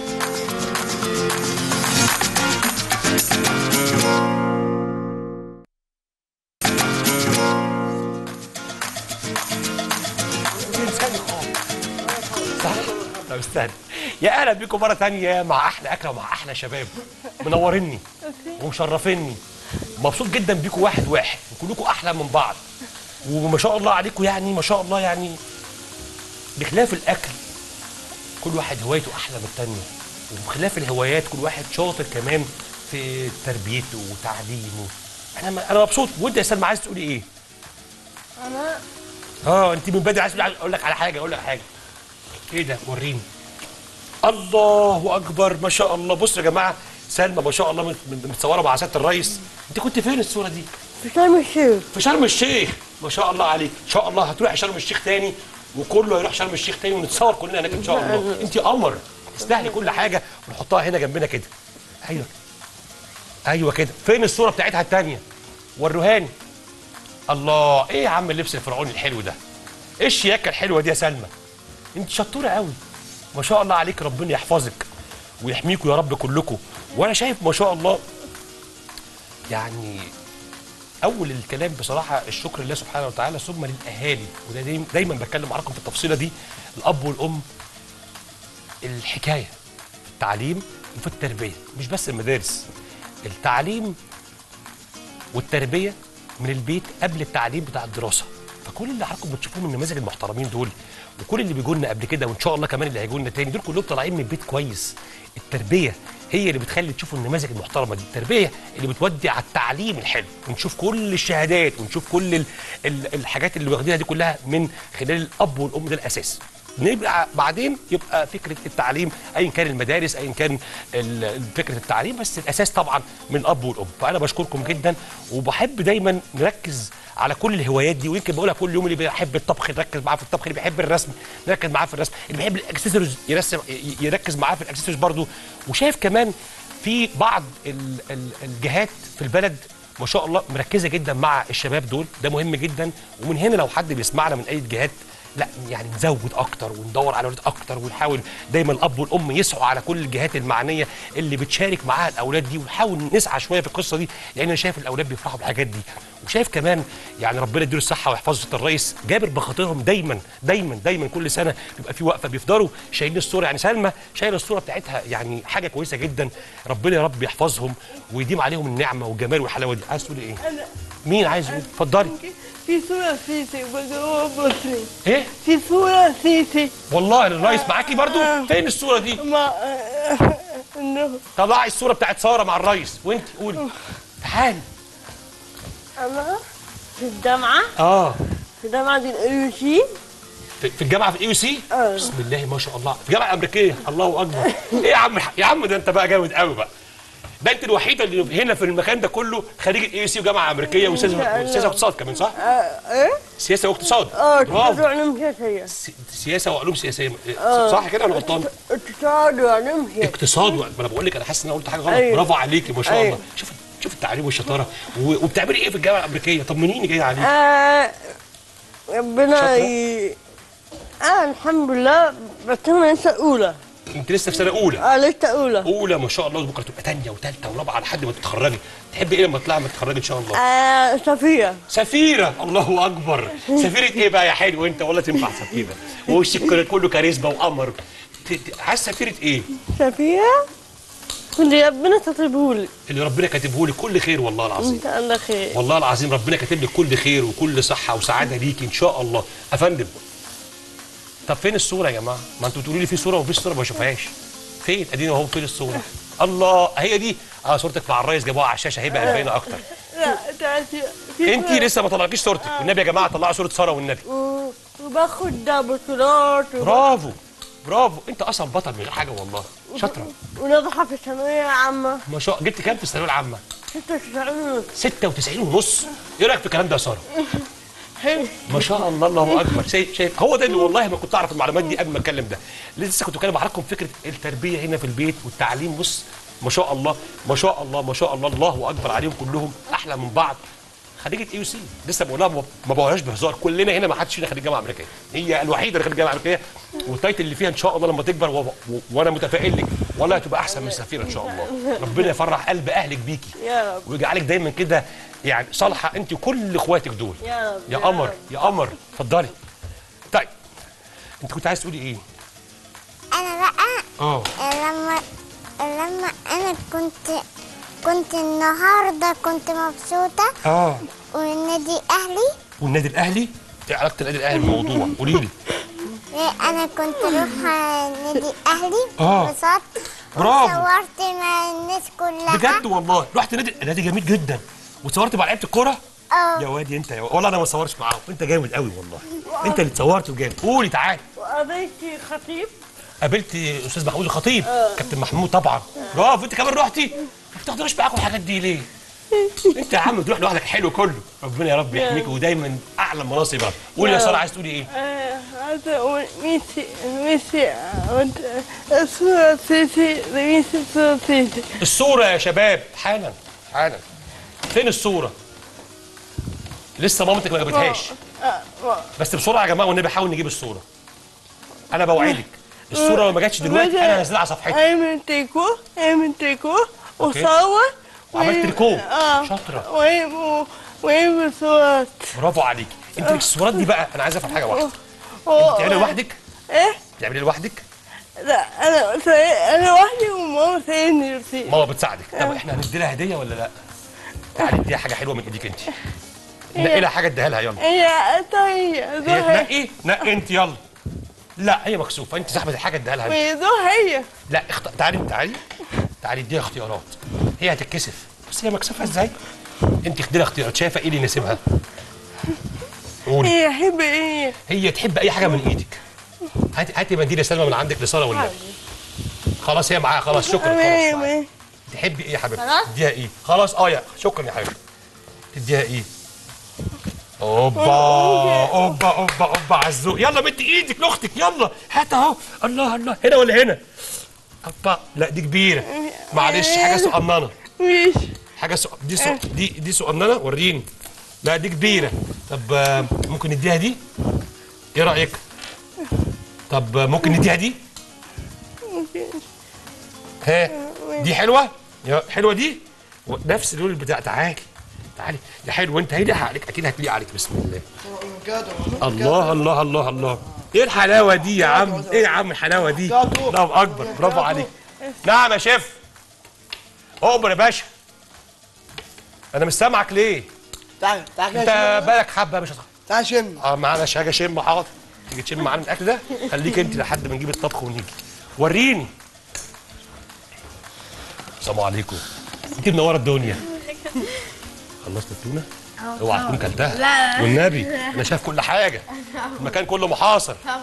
صح طب استنى يا اهلا بيكم مره تانية مع احلى اكله ومع احلى شباب منوريني ومشرفيني مبسوط جدا بيكم واحد واحد وكلكم احلى من بعض وما شاء الله عليكم يعني ما شاء الله يعني بخلاف الاكل كل واحد هوايته احلى من التانية وبخلاف الهوايات كل واحد شاطر كمان في تربيته وتعليمه انا انا مبسوط وانت يا سلمى عايز تقولي ايه؟ انا اه انت من بدري عايز تقولي اقول لك على حاجه اقول لك حاجه ايه ده وريني الله اكبر ما شاء الله بصوا يا جماعه سلمى ما شاء الله مت- مت- متصوره مع سياده الرئيس انت كنت فين الصوره دي في شرم الشيخ في شرم الشيخ ما شاء الله عليك ان شاء الله هتروح شرم الشيخ تاني وكله هيروح شرم الشيخ تاني ونتصور كلنا هناك ان شاء الله انت قمر تستاهلي كل حاجه ونحطها هنا جنبنا كده ايوه ايوه كده فين الصوره بتاعتها التانيه وروهاني الله ايه يا عم اللبس الفرعوني الحلو ده ايه الشياكه الحلوه دي يا سلمى انت شطوره قوي ما شاء الله عليك ربنا يحفظك ويحميكوا يا رب كلكم وانا شايف ما شاء الله يعني اول الكلام بصراحه الشكر لله سبحانه وتعالى ثم للاهالي وده دايما, دايما بتكلم معاكم في التفصيله دي الاب والام الحكايه في التعليم وفي التربيه مش بس المدارس التعليم والتربيه من البيت قبل التعليم بتاع الدراسه فكل اللي حضراتكم بتشوفوهم من النماذج المحترمين دول وكل اللي بيجوا لنا قبل كده وان شاء الله كمان اللي هيجوا لنا تاني دول كلهم طالعين من بيت كويس التربيه هي اللي بتخلي تشوفوا النماذج المحترمه دي التربيه اللي بتودي على التعليم الحلو ونشوف كل الشهادات ونشوف كل ال ال الحاجات اللي واخدينها دي كلها من خلال الاب والام ده الاساس نبقى بعدين يبقى فكره التعليم ايا كان المدارس ايا كان ال- فكره التعليم بس الاساس طبعا من الاب والام فانا بشكركم جدا وبحب دايما نركز على كل الهوايات دي ويمكن بقولها كل يوم اللي بيحب الطبخ نركز معاه في الطبخ اللي بيحب الرسم نركز معاه في الرسم اللي بيحب الاكسسوارز يرسم ي- يركز معاه في الاكسسوارز برضو وشايف كمان في بعض ال- ال- الجهات في البلد ما شاء الله مركزه جدا مع الشباب دول ده مهم جدا ومن هنا لو حد بيسمعنا من اي جهات لا يعني نزود اكتر وندور على اولاد اكتر ونحاول دايما الاب والام يسعوا على كل الجهات المعنيه اللي بتشارك معاها الاولاد دي ونحاول نسعى شويه في القصه دي لان انا شايف الاولاد بيفرحوا بالحاجات دي وشايف كمان يعني ربنا يديله الصحه ويحفظه الرئيس جابر بخاطرهم دايما دايما دايما كل سنه بيبقى في وقفه بيفضلوا شايلين الصوره يعني سلمى شايله الصوره بتاعتها يعني حاجه كويسه جدا ربنا يا رب يحفظهم ويديم عليهم النعمه والجمال والحلاوه دي عايز تقولي ايه؟ انا مين عايز يقول؟ اتفضلي في صورة سيتي جوه بطني ايه؟ في صورة سيتي والله الرئيس معاكي برضو فين الصوره دي؟ مع انه طلعي الصوره بتاعت ساره مع الرئيس وانت قولي تعالي انا في الجامعة اه في جامعة الأيوشي في في الجامعه في الاي يو سي آه. بسم الله ما شاء الله في الجامعه الامريكيه الله اكبر ايه يا عم يا عم ده انت بقى جامد قوي بقى ده انت الوحيده اللي هنا في المكان ده كله خريج اي سي وجامعه امريكيه وسياسه وسياسه واقتصاد كمان صح؟ ايه؟ سياسه واقتصاد اه برافو اقتصاد وعلوم سياسية س- سياسه وعلوم سياسيه صح كده انا غلطان اقتصاد وعلوم سياسية اقتصاد و... ما انا بقول لك انا حاسس ان انا قلت حاجه غلط أيوة. برافو عليكي ما شاء أيوة. الله شوف شوف التعليم والشطاره و... وبتعملي ايه في الجامعه الامريكيه طمنيني جايه عليك آه ربنا شاطرة؟ ي... اه الحمد لله بس انا لسه اولى انت لسه في سنه اولى اه لسه اولى اولى ما شاء الله بكره تبقى ثانيه وثالثه ورابعه لحد ما تتخرجي تحبي ايه لما تطلعي ما تتخرجي ان شاء الله آه صفية سفيرة الله أكبر سفيرة إيه بقى يا حلو أنت ولا تنفع سفيرة ووشك كله- كله كاريزما وقمر ت- ت- عايز سفيرة إيه صفية كنت ربنا تطيبهولي اللي ربنا كاتبه لي كل خير والله العظيم انت الله خير والله العظيم ربنا كاتب لك كل خير وكل صحة وسعادة ليكي إن شاء الله أفندم طب فين الصورة يا جماعة؟ ما أنتوا تقولوا لي في صورة ومفيش صورة ما بشوفهاش فين؟ أدينا أهو فين الصورة؟ الله هي دي اه صورتك مع الريس جابوها على الشاشة هيبقى باينة أكتر لا تعرفي في أنت لسه ما طلعكيش صورتك والنبي يا جماعة طلعوا صورة سارة والنبي و- وباخد ده بطولات وب- برافو برافو انت اصلا بطل من غير حاجه والله شاطره وناجحة في الثانوية عامة ما شاء جبت كام في الثانويه العامه 96 96 ونص ايه رايك في الكلام ده يا ساره حلو ما شاء الله الله اكبر شايف شايف هو ده اللي والله ما كنت اعرف المعلومات دي قبل ما اتكلم ده لسه كنت بكلم حضراتكم فكره التربيه هنا في البيت والتعليم بص ما شاء الله ما شاء الله ما شاء الله الله اكبر عليهم كلهم احلى من بعض خريجه اي سي لسه بقولها ما ما بقولهاش بهزار كلنا هنا ما حدش فينا خريج جامعه امريكيه هي الوحيده اللي خريج جامعه امريكيه والتايتل اللي فيها ان شاء الله لما تكبر و... و... وانا متفائل لك والله هتبقى احسن من سفيره ان شاء الله ربنا يفرح قلب اهلك بيكي يا رب ويجعلك دايما كده يعني صالحه انت وكل اخواتك دول يا رب يا قمر يا قمر اتفضلي طيب انت كنت عايز تقولي ايه انا بقى اه لما لما انا كنت كنت النهارده كنت مبسوطه اه والنادي اهلي والنادي الاهلي ايه علاقه النادي الاهلي بالموضوع قولي لي انا كنت اروح النادي اهلي آه. وانبسطت برافو. وصورت مع الناس كلها بجد والله رحت نادي النادي جميل جدا وتصورت مع لعيبه الكوره اه يا وادي انت يا والله انا ما صورتش معاهم انت جامد قوي والله انت اللي اتصورت وجامد قولي تعالي وقابلت خطيب قابلت استاذ محمود الخطيب كابتن محمود طبعا برافو انت كمان رحتي ما بتاخدوش معاكم الحاجات دي ليه انت يا عم تروح لوحدك حلو كله ربنا يا رب يحميك ودايما اعلى مناصب يا رب قولي يا ساره عايز تقولي ايه آه، عايزة أقول ميسي ميسي وانت الصورة سيسي ميسي صورة سيسي الصوره يا شباب حالا حالا فين الصوره لسه مامتك ما جابتهاش آه، و- بس بسرعه يا جماعه والنبي حاول نجيب الصوره انا بوعدك الصوره لو ما جاتش دلوقتي انا هنزلها على صفحتي اعمل تيكو اعمل تيكو وصور عملت تريكو. اه شاطرة. ويعمل ويعمل صورات برافو عليكي انت الصورات دي بقى انا عايز افهم حاجه واحده و- بتعملي لوحدك ايه بتعملي لوحدك لا انا سي- انا وحدي وماما سايبني رصيد ماما بتساعدك طب احنا هندي لها هديه ولا لا تعالي اديها حاجه حلوه من ايديك انت نقي لها حاجه اديها لها يلا هي هي هي ذو هي تنقي نقي انت يلا لا هي مكسوفه انت صاحبه الحاجه اديها لها انت. هي ذو هي لا اخت... تعالي تعالي تعالي اديها اختيارات هي هتتكسف بس هي مكسوفه ازاي انت اختاري اختيارات شايفه ايه اللي يناسبها قولي هي حب ايه هي تحب اي حاجه من ايدك هاتي هاتي منديل يا سلمى من عندك لساره والنبي خلاص هي معاها خلاص شكرا خلاص ايه معاها. ايه تحبي ايه يا حبيبتي خلاص؟ تديها ايه خلاص اه يا شكرا يا حبيبتي تديها ايه اوبا اوبا اوبا اوبا عزوق يلا مد ايدك لاختك يلا هات اهو الله الله هنا ولا هنا اوبا لا دي كبيره معلش حاجه صغننه مش حاجه سو... دي سو... دي دي صغننه وريني لا دي كبيره طب آه، ممكن نديها دي ايه رايك طب آه، ممكن نديها دي ها دي حلوه يا حلوه دي و- نفس اللون بتاع تعالي تعالي دي حلوه انت هيليق عليك اكيد هتليق عليك بسم الله الله الله الله الله ايه الحلاوه دي يا عم ايه يا عم الحلاوه دي الله اكبر برافو عليك نعم يا شيف اقبر يا باشا انا مش سامعك ليه تعال تعال كده انت شم. بالك حبه مش هتخ... تعال شم اه معلش حاجه شم حاضر تيجي تشم معانا الاكل ده خليك انت لحد ما نجيب الطبخ ونيجي وريني السلام عليكم انت منوره الدنيا خلصت التونه اوعى تكون كلتها لا. والنبي انا شايف كل حاجه المكان كله محاصر طبعا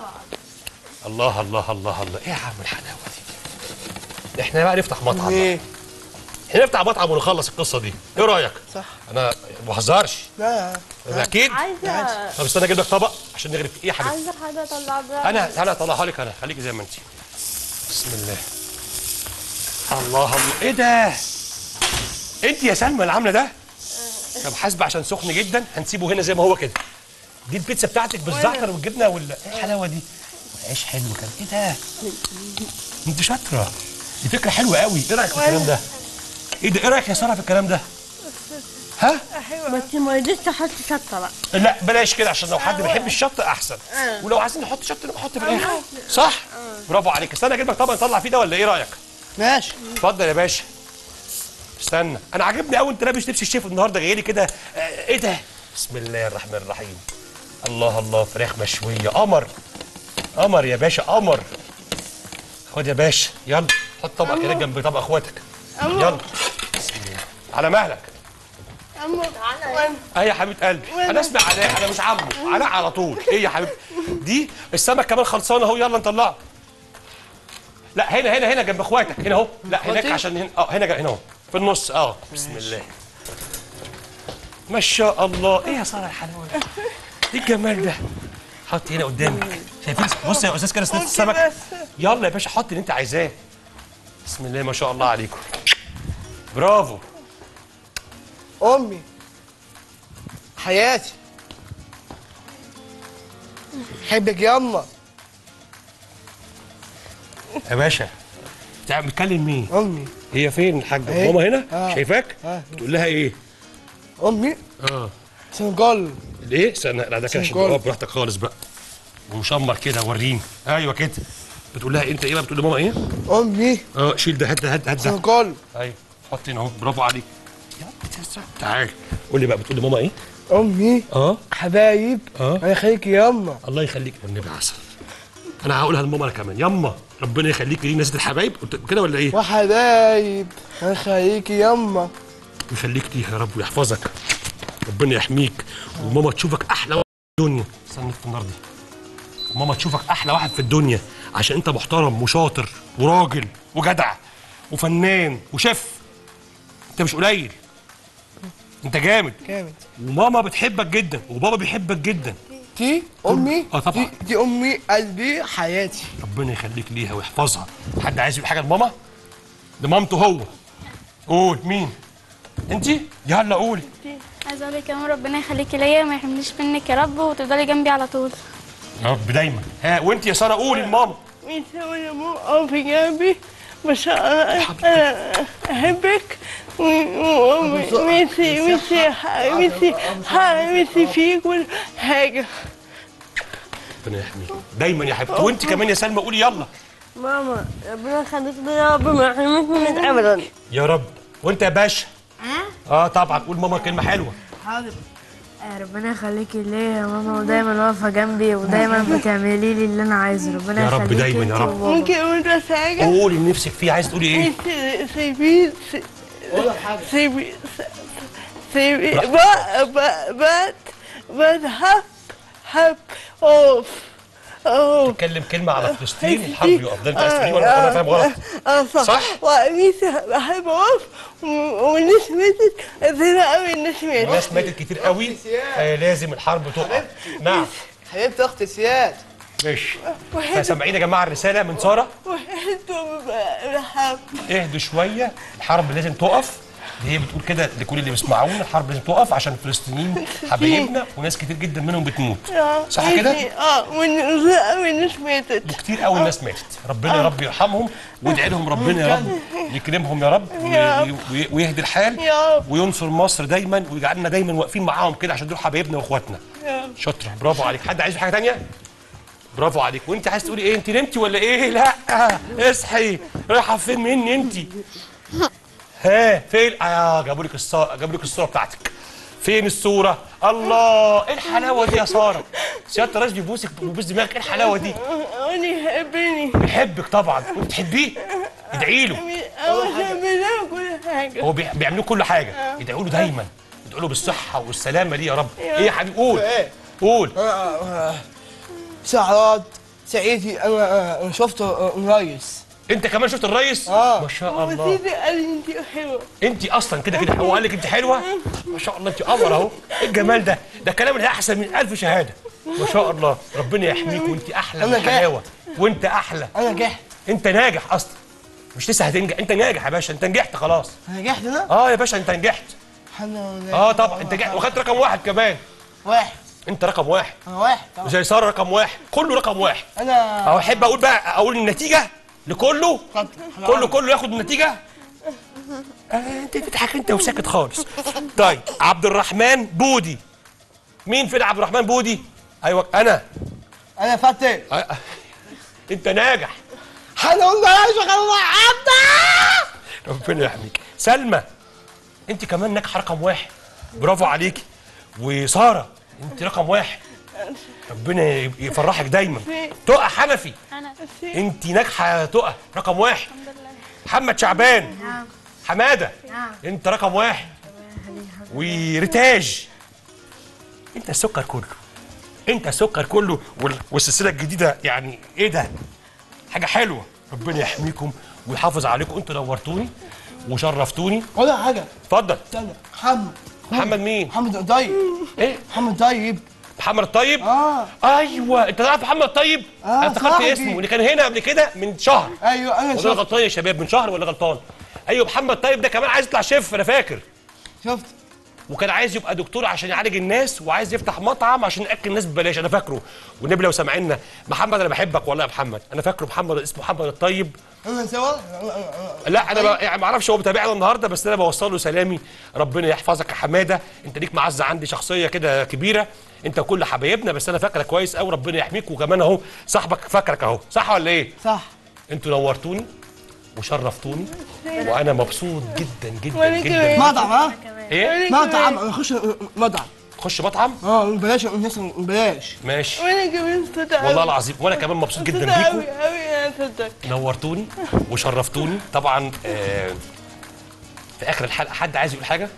الله الله الله الله ايه يا عم الحلاوه دي احنا بقى نفتح مطعم بقى. ايه احنا نفتح مطعم ونخلص القصه دي ايه رايك صح انا ما بهزرش لا أنا اكيد عايزه طب استنى اجيب لك طبق عشان نغرف ايه يا حبيبي عايزه حاجه اطلع بيها انا انا اطلعها لك انا خليكي زي ما انت بسم الله الله الله ايه ده انت يا سلمى اللي عامله ده طب حاسبه عشان سخن جدا هنسيبه هنا زي ما هو كده دي البيتزا بتاعتك بالزعتر والجبنه ولا ايه الحلاوه دي عيش حلو كده ايه ده انت شاطره دي فكره حلوه قوي ايه رايك في الكلام ده ايه ده ايه رايك يا ساره في الكلام ده ها بس ما رضيتش تحط شطه بقى لا بلاش كده عشان لو حد بيحب الشطه احسن ولو عايزين نحط شطه نحط في الاخر صح برافو عليك استنى اجيب لك طبق نطلع فيه ده ولا ايه رايك ماشي اتفضل يا باشا استنى انا عاجبني قوي انت لابس لبس الشيف النهارده جاي لي كده آه، ايه ده بسم الله الرحمن الرحيم الله الله فراخ مشويه قمر قمر يا باشا قمر خد يا باشا يلا حط طبق كده جنب طبق اخواتك يلا بسم الله على مهلك ايه يا حبيبه قلبي انا اسمي علاء انا مش عمو علاء على طول ايه يا حبيبتي دي السمك كمان خلصان اهو يلا نطلعه لا هنا هنا هنا جنب اخواتك هنا اهو لا هناك اخواتي؟ عشان هنا اه هنا جا- هنا اهو في النص اه بسم الله ما شاء الله ايه يا ساره الحلاوه دي ايه الجمال ده حط هنا قدامك شايفين بص يا استاذ كده سنة السمك يلا يا باشا حط اللي انت عايزاه بسم الله ما شاء الله عليكم برافو امي حياتي حبك ياما يا باشا بتاع بتكلم مين امي هي فين الحاجه اهي. ماما هنا آه. شايفاك آه. بتقول لها ايه امي اه سنغال ليه استنى لا ده كده عشان سنغال. تقف براحتك خالص بقى ومشمر كده وريني ايوه كده بتقول لها انت ايه بقى بتقول لماما ايه امي اه شيل ده هات ده هات ده هات ده سنغال ايوه حط هنا اهو برافو عليك يا بتسرع. تعال قول لي بقى بتقول لماما ايه امي اه حبايب اه انا خليك ياما الله يخليك والنبي عسل انا هقولها لماما انا كمان يما ربنا يخليك لينا ست الحبايب قلت كده ولا ايه وحبايب انا خليك ياما ويخليك ليها يا رب ويحفظك ربنا يحميك وماما تشوفك احلى واحد في الدنيا استنى في النار دي ماما تشوفك احلى واحد في الدنيا عشان انت محترم وشاطر وراجل وجدع وفنان وشيف انت مش قليل انت جامد جامد وماما بتحبك جدا وبابا بيحبك جدا دي امي آه طبعا. دي, دي امي قلبي حياتي ربنا يخليك ليها ويحفظها حد عايز يقول حاجه لماما لمامته هو قول مين انت يلا قولي عايزه اقول لك كمان ربنا يخليكي ليا ما يحرمنيش منك يا رب وتفضلي جنبي على طول يا رب دايما ها وانت يا ساره قولي لماما ميسي وانا مو او في جنبي ما شاء الله انا احبك وميسي ميسي ميسي ميسي فيك كل حاجه ربنا يحميك دايما يا حبيبتي وانت كمان يا سلمى قولي يلا ماما ربنا يخليك لي يا رب ما يحرمنيش منك ابدا يا رب وانت يا باشا اه طبعا قول ماما كلمه حلوه حاضر آه، ربنا يخليكي ليا يا ماما ودايما واقفه جنبي ودايما بتعملي لي اللي انا عايزه ربنا يا رب يخليكي دايما يا انت رب. وبابا. ممكن اقول بس حاجه قولي اللي نفسك فيه عايز تقولي ايه ميسي سيبي سيبي سيبي but but but have have off اوه اتكلم كلمه على فلسطين الحرب يقف ده انت عايز تقولي ولا انا فاهم غلط اه صح صح؟ وميسي بحب اوف والناس ماتت زي ما قوي الناس ماتت الناس ماتت كتير قوي آه لازم الحرب تقف نعم حبيبتي اخت سياد ماشي فسامعين يا جماعه الرساله من ساره وحيدهم بحب اهدوا شويه الحرب لازم تقف دي هي بتقول كده لكل اللي بيسمعونا الحرب لازم تقف عشان الفلسطينيين حبايبنا وناس كتير جدا منهم بتموت صح كده؟ اه والناس والناس ماتت كتير قوي الناس ماتت ربنا يا رب يرحمهم وادعي لهم ربنا يا رب يكرمهم يا رب يا وي- وي- ويهدي الحال يا رب. وينصر مصر دايما ويجعلنا دايما واقفين معاهم كده عشان دول حبايبنا واخواتنا يا شاطره برافو عليك حد عايز حاجه تانية برافو عليك وانت عايز تقولي ايه انت نمتي ولا ايه لا اصحي رايحه فين مني انت ها فين اه جابوا لك الصوره جابوا لك الصوره بتاعتك فين الصوره الله ايه الحلاوه دي يا ساره سياده الرئيس بيبوسك بيبوس دماغك ايه الحلاوه دي أنا يحبني بيحبك طبعا وانت بتحبيه ادعي له أول بنعمل كل حاجة هو بي- بيعملوا كل حاجه ادعوا له دايما ادعوا له بالصحه والسلامه دي يا رب ايه يا حبيبي قول ايه قول سعاد سعيدي انا أنا شفته رئيس انت كمان شفت الريس آه. ما شاء الله وسيدي قال لي انت حلوه انت اصلا كده كده هو قال لك انت حلوه ما شاء الله انت قمر اهو ايه الجمال ده ده كلام اللي احسن من ألف شهاده ما شاء الله ربنا يحميك وانت احلى من أنا جاي. الحلاوه وانت احلى انا نجحت انت ناجح اصلا مش لسه هتنجح انت ناجح يا باشا انت نجحت خلاص انا نجحت انا اه يا باشا انت نجحت الحمد لله اه طبعا انت نجحت وخدت رقم واحد كمان واحد انت رقم واحد انا واحد طبعا زي ساره رقم واحد كله رقم واحد انا او احب اقول بقى اقول النتيجه لكله اتفضل. كله كله ياخد النتيجه آه انت بتضحك انت وساكت خالص طيب عبد الرحمن بودي مين فين عبد الرحمن بودي ايوه انا انا فاتح آه. انت ناجح الحمد لله يا شيخ الله عبده ربنا يحميك سلمى انت كمان ناجحه رقم واحد برافو عليكي وساره انت رقم واحد ربنا يفرحك دايما تقى حنفي انا انت ناجحه يا تقى رقم واحد محمد شعبان نعم حماده نعم انت رقم واحد وريتاج انت السكر كله انت السكر كله وال- والسلسله الجديده يعني ايه ده حاجه حلوه ربنا يحميكم ويحافظ عليكم انتوا نورتوني وشرفتوني ولا حاجه اتفضل استنى محمد محمد مين محمد طيب ايه محمد طيب محمد الطيب اه ايوه انت تعرف محمد الطيب آه، انا افتكرت صاحبي. اسمه اللي كان هنا قبل كده من شهر ايوه انا ولا انا شفت غلطان يا شباب من شهر ولا غلطان ايوه محمد طيب ده كمان عايز يطلع شيف انا فاكر شفت وكان عايز يبقى دكتور عشان يعالج الناس وعايز يفتح مطعم عشان ياكل الناس ببلاش انا فاكره والنبي لو سامعنا محمد انا بحبك والله يا محمد انا فاكره محمد اسمه محمد الطيب انا سوا لا انا ب... يعني ما اعرفش هو متابعنا النهارده بس انا بوصل له سلامي ربنا يحفظك يا حماده انت ليك معزه عندي شخصيه كده كبيره انت كل حبايبنا بس انا فاكرك كويس قوي ربنا يحميك وكمان اهو صاحبك فاكرك اهو صح ولا ايه صح انتوا نورتوني وشرفتوني وانا مبسوط جدا جدا وأنا جدا كمان. مطعم ها ايه مطعم انا اخش مطعم خش مطعم اه بلاش الناس بلاش ماشي وانا كمان صدق والله العظيم وانا كمان مبسوط جدا صدق بيكم قوي قوي انا صدق نورتوني وشرفتوني طبعا آه في اخر الحلقه حد عايز يقول حاجه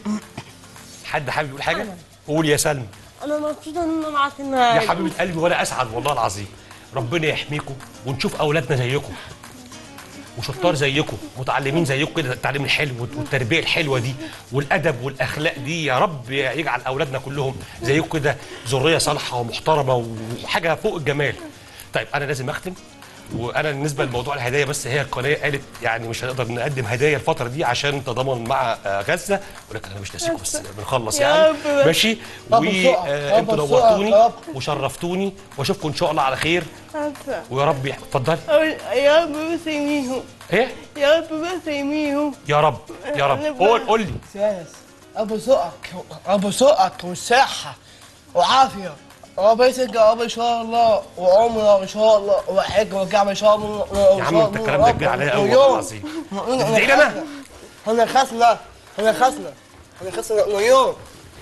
حد حابب يقول حاجه قول يا سلمى انا مبسوطه ان انا معاك يا النهارده حبيبه قلبي وانا اسعد والله العظيم ربنا يحميكم ونشوف اولادنا زيكم وشطار زيكم متعلمين زيكم كده التعليم الحلو والتربيه الحلوه دي والادب والاخلاق دي يا رب يجعل اولادنا كلهم زيكم كده ذريه صالحه ومحترمه وحاجه فوق الجمال طيب انا لازم اختم وانا بالنسبه لموضوع الهدايا بس هي القناه قالت يعني مش هنقدر نقدم هدايا الفتره دي عشان تضامن مع آه، غزه ولكن انا مش ناسيكم بس بنخلص يا يعني رب بس. ماشي طب بسرعة، وانتوا طب بسرعة، نورتوني طب. وشرفتوني واشوفكم ان شاء الله على خير عارفه ويا رب يح- اتفضلي أقول- يا رب بسيميهم ايه يا رب بسيميهم يا رب يا رب قول قول لي ساس ابو سوقك ابو سوقك والصحه وعافيه وبيتك يا رب ان شاء الله وعمره ان شاء الله وحج وكعبه ان شاء الله يا عم انت الكلام ده كبير عليا قوي والله العظيم تدعي لي انا انا خسنا انا خسنا انا خسنا مليون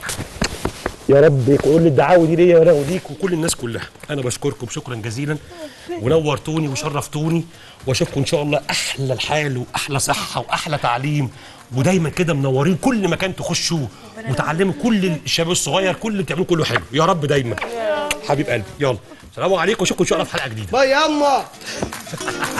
يا رب يقول لي الدعاوي دي ليا انا وليك وكل الناس كلها انا بشكركم شكرا جزيلا ونورتوني وشرفتوني واشوفكم ان شاء الله احلى الحال واحلى صحه واحلى تعليم ودايما كده منورين كل مكان تخشوه وتعلموا كل الشباب الصغير كل اللي بتعملوه كله حلو يا رب دايما حبيب قلبي يلا السلام عليكم واشوفكم ان شاء الله في حلقه جديده باي ياما